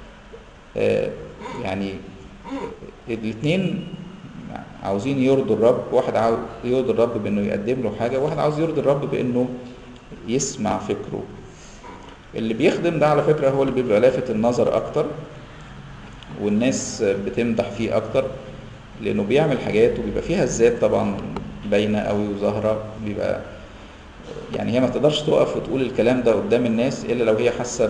يعني الاثنين عاوزين يرضوا الرب واحد عاوز يرضي الرب بانه يقدم له حاجه واحد عاوز يرضي الرب بانه يسمع فكره اللي بيخدم ده على فكره هو اللي بيبقى لافت النظر اكتر والناس بتمدح فيه اكتر لانه بيعمل حاجات وبيبقى فيها الذات طبعا باينه قوي وظاهره بيبقى يعني هي ما تقدرش تقف وتقول الكلام ده قدام الناس الا لو هي حاسه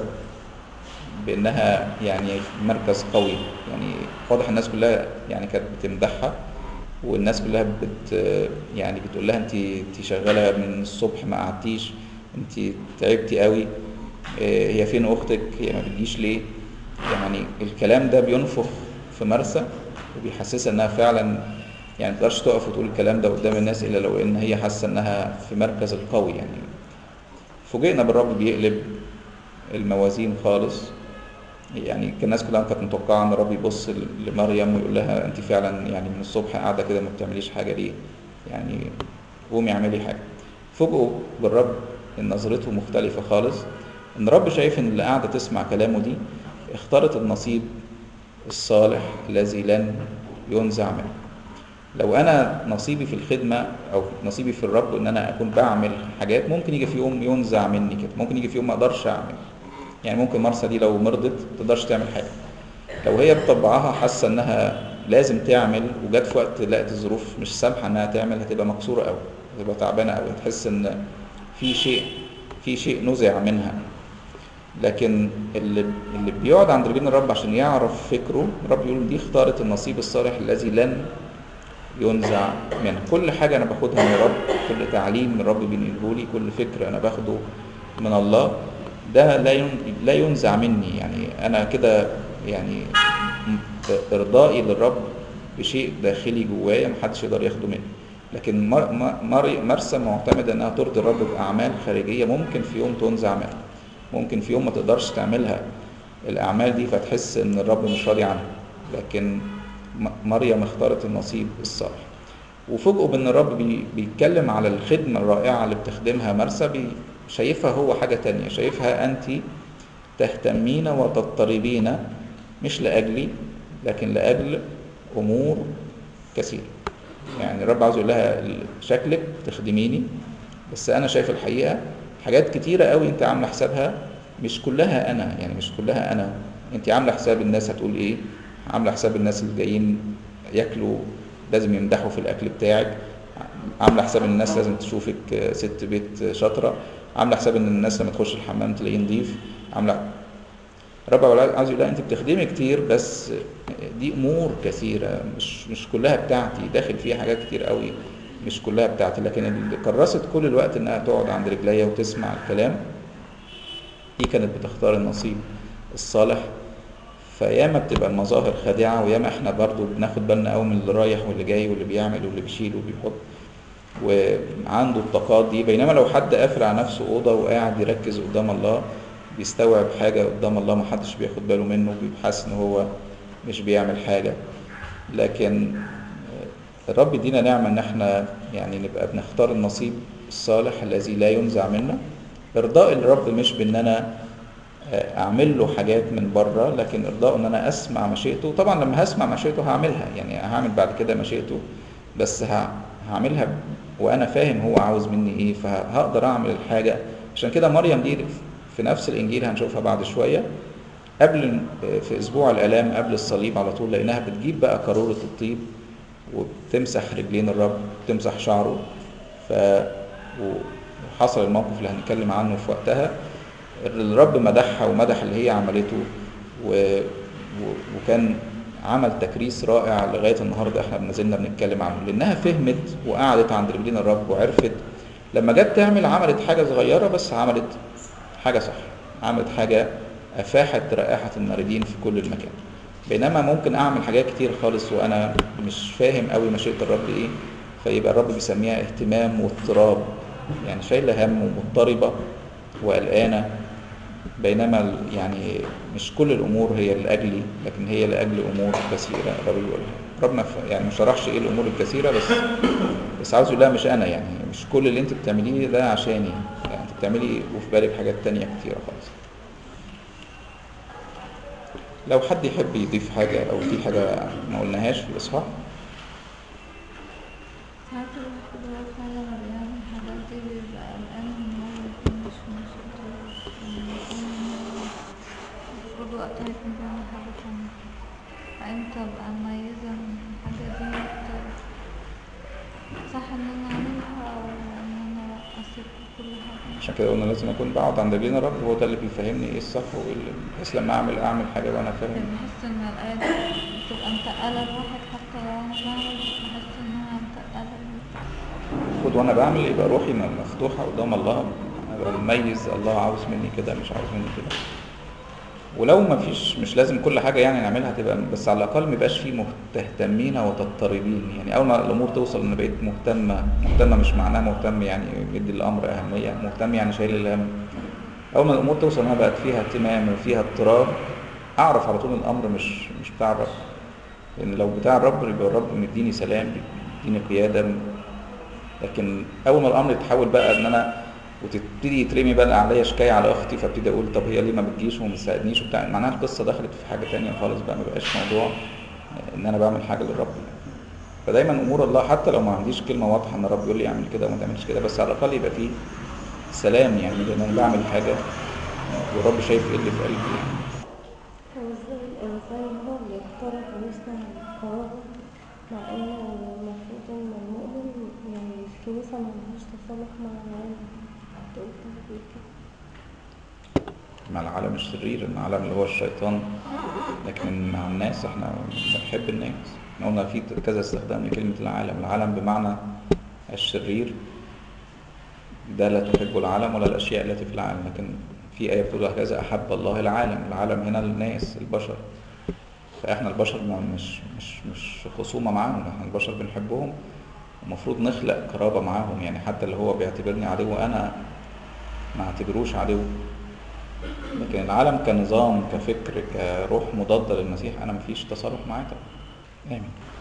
بانها يعني مركز قوي يعني واضح الناس كلها يعني كانت بتمدحها والناس كلها بت يعني بتقول لها انت انت شغاله من الصبح ما قعدتيش انت تعبتي قوي هي فين اختك هي ما بتجيش ليه يعني الكلام ده بينفخ في مرسى وبيحسسها انها فعلا يعني ما تقدرش تقف وتقول الكلام ده قدام الناس الا لو ان هي حاسه انها في مركز القوي يعني فوجئنا بالرب بيقلب الموازين خالص يعني كان الناس كلها كانت متوقعه ان الرب يبص لمريم ويقول لها انت فعلا يعني من الصبح قاعده كده ما بتعمليش حاجه ليه يعني قومي اعملي حاجه فوجئوا بالرب ان نظرته مختلفه خالص ان الرب شايف ان اللي قاعده تسمع كلامه دي اختارت النصيب الصالح الذي لن ينزع منه لو انا نصيبي في الخدمه او نصيبي في الرب ان انا اكون بعمل حاجات ممكن يجي في يوم ينزع مني كده ممكن يجي في يوم ما اقدرش اعمل يعني ممكن مرسى دي لو مرضت ما تقدرش تعمل حاجه لو هي بطبعها حاسه انها لازم تعمل وجت في وقت لقت الظروف مش سامحه انها تعمل هتبقى مكسوره قوي هتبقى تعبانه قوي هتحس ان في شيء في شيء نزع منها لكن اللي اللي بيقعد عند رجلين الرب عشان يعرف فكره الرب يقول دي اختارت النصيب الصالح الذي لن ينزع منه كل حاجة أنا باخدها من الرب كل تعليم الرب بينقله لي كل فكر أنا باخده من الله ده لا لا ينزع مني يعني أنا كده يعني إرضائي للرب بشيء داخلي جوايا محدش يقدر ياخده مني لكن مر مر مرسى معتمدة إنها ترضي الرب بأعمال خارجية ممكن في يوم تنزع منها ممكن في يوم ما تقدرش تعملها الأعمال دي فتحس إن الرب مش راضي عنها لكن مريم اختارت النصيب الصالح وفوجئوا بان الرب بيتكلم على الخدمة الرائعة اللي بتخدمها مرسى شايفها هو حاجة تانية شايفها أنت تهتمين وتضطربين مش لأجلي لكن لاجل امور كثيره يعني الرب عاوز يقول لها شكلك تخدميني بس انا شايف الحقيقه حاجات كتيره قوي انت عامله حسابها مش كلها انا يعني مش كلها انا انت عامله حساب الناس هتقول ايه عامله حساب الناس اللي جايين ياكلوا لازم يمدحوا في الاكل بتاعك عامله حساب ان الناس لازم تشوفك ست بيت شاطره عامله حساب ان الناس لما تخش الحمام تلاقيه نضيف عامله رب عاوز يقول انت بتخدمي كتير بس دي امور كثيره مش مش كلها بتاعتي داخل فيها حاجات كتير قوي مش كلها بتاعتي لكن اللي كرست كل الوقت انها تقعد عند رجليا وتسمع الكلام دي كانت بتختار النصيب الصالح فياما بتبقى المظاهر خادعة وياما احنا برضو بناخد بالنا قوي من اللي رايح واللي جاي واللي بيعمل واللي بيشيل وبيحط وعنده الطاقات دي بينما لو حد قافل على نفسه أوضة وقاعد يركز قدام الله بيستوعب حاجة قدام الله محدش بياخد باله منه بيحس ان هو مش بيعمل حاجة لكن الرب يدينا نعمة ان احنا يعني نبقى بنختار النصيب الصالح الذي لا ينزع منا ارضاء الرب مش بان انا اعمل له حاجات من بره لكن ارضاء ان انا اسمع مشيئته طبعا لما هسمع مشيئته هعملها يعني هعمل بعد كده مشيئته بس هعملها وانا فاهم هو عاوز مني ايه فهقدر اعمل الحاجه عشان كده مريم دي في نفس الانجيل هنشوفها بعد شويه قبل في اسبوع الالام قبل الصليب على طول لانها بتجيب بقى قاروره الطيب وبتمسح رجلين الرب بتمسح شعره ف وحصل الموقف اللي هنتكلم عنه في وقتها الرب مدحها ومدح اللي هي عملته و... و... وكان عمل تكريس رائع لغايه النهارده احنا ما زلنا بنتكلم عنه لانها فهمت وقعدت عند رجلين الرب وعرفت لما جت تعمل عملت حاجه صغيره بس عملت حاجه صح عملت حاجه افاحت رائحه الناردين في كل المكان بينما ممكن اعمل حاجات كتير خالص وانا مش فاهم قوي مشيئه الرب ايه فيبقى الرب بيسميها اهتمام واضطراب يعني شايله هم ومضطربه وقلقانه بينما يعني مش كل الامور هي لاجلي لكن هي لاجل امور كثيره الرب بيقولها ربنا يعني ما شرحش ايه الامور الكثيره بس بس عاوز يقول لها مش انا يعني مش كل اللي انت بتعمليه ده عشاني يعني انت بتعملي وفي بالك حاجات تانية كتيره خالص لو حد يحب يضيف حاجة أو في حاجة ما قلناهاش في الإصحاح ساعات الواحد وهو فعلا ما بيعمل الحاجات دي بيبقى قلقان ان هو يكون مش مبسوط المفروض وقتها يكون بيعمل حاجة تانية فامتى ابقى مميزة ان الحاجة دي صح ان انا اعملها او ان انا اسيب كل حاجة عشان كده قلنا لازم أكون بقعد عند رجلين الرب هو ده اللي بيفهمني إيه الصح وإيه اللي بحيث لما أعمل أعمل حاجة وأنا فاهم بحس ان الآية دي بتبقى متقلة الواحد حتى لو انا بعمل بحس انها متقلة المفروض وأنا بعمل يبقى روحي مفتوحة قدام الله أبقى بميز الله عاوز مني كده مش عاوز مني كده ولو ما فيش مش لازم كل حاجة يعني نعملها تبقى بس على الأقل ما يبقاش فيه مهتمين وتضطربين يعني أول ما الأمور توصل إن بقيت مهتمة مهتمة مش معناها مهتم يعني بيدي الأمر أهمية مهتم يعني شايل الهم أول ما الأمور توصل إنها بقت فيها اهتمام وفيها اضطراب أعرف على طول الأمر مش مش بتاع الرب لأن لو بتاع الرب يبقى الرب مديني سلام بيديني قيادة لكن أول ما الأمر يتحول بقى إن أنا وتبتدي يترمي بقى عليا شكاية على اختي فابتدي اقول طب هي ليه ما بتجيش وما بتساعدنيش وبتاع معناها القصه دخلت في حاجه تانية خالص بقى ما بقاش موضوع ان انا بعمل حاجه للرب فدايما امور الله حتى لو ما عنديش كلمه واضحه ان الرب يقول لي اعمل كده وما تعملش كده بس على الاقل يبقى فيه سلام يعني لان انا بعمل حاجه والرب شايف ايه اللي في قلبي يعني هو ازاي الإنسان هو اللي يختار الكنيسة قرار مع إنه المفروض إن المؤمن يعني الكنيسة ملهاش تصالح مع العالم تقول كده كده مع العالم الشرير العالم اللي هو الشيطان لكن مع الناس احنا بنحب الناس احنا قلنا في كذا استخدام لكلمة العالم العالم بمعنى الشرير ده لا تحب العالم ولا الأشياء التي في العالم لكن في آية بتقول هكذا أحب الله العالم العالم هنا الناس البشر فإحنا البشر ما مش مش مش خصومة معاهم إحنا البشر بنحبهم المفروض نخلق قرابة معاهم يعني حتى اللي هو بيعتبرني عدو أنا ما اعتبروش عدو لكن العالم كنظام كفكر كروح مضادة للمسيح أنا مفيش تصالح معاه طبعا آمين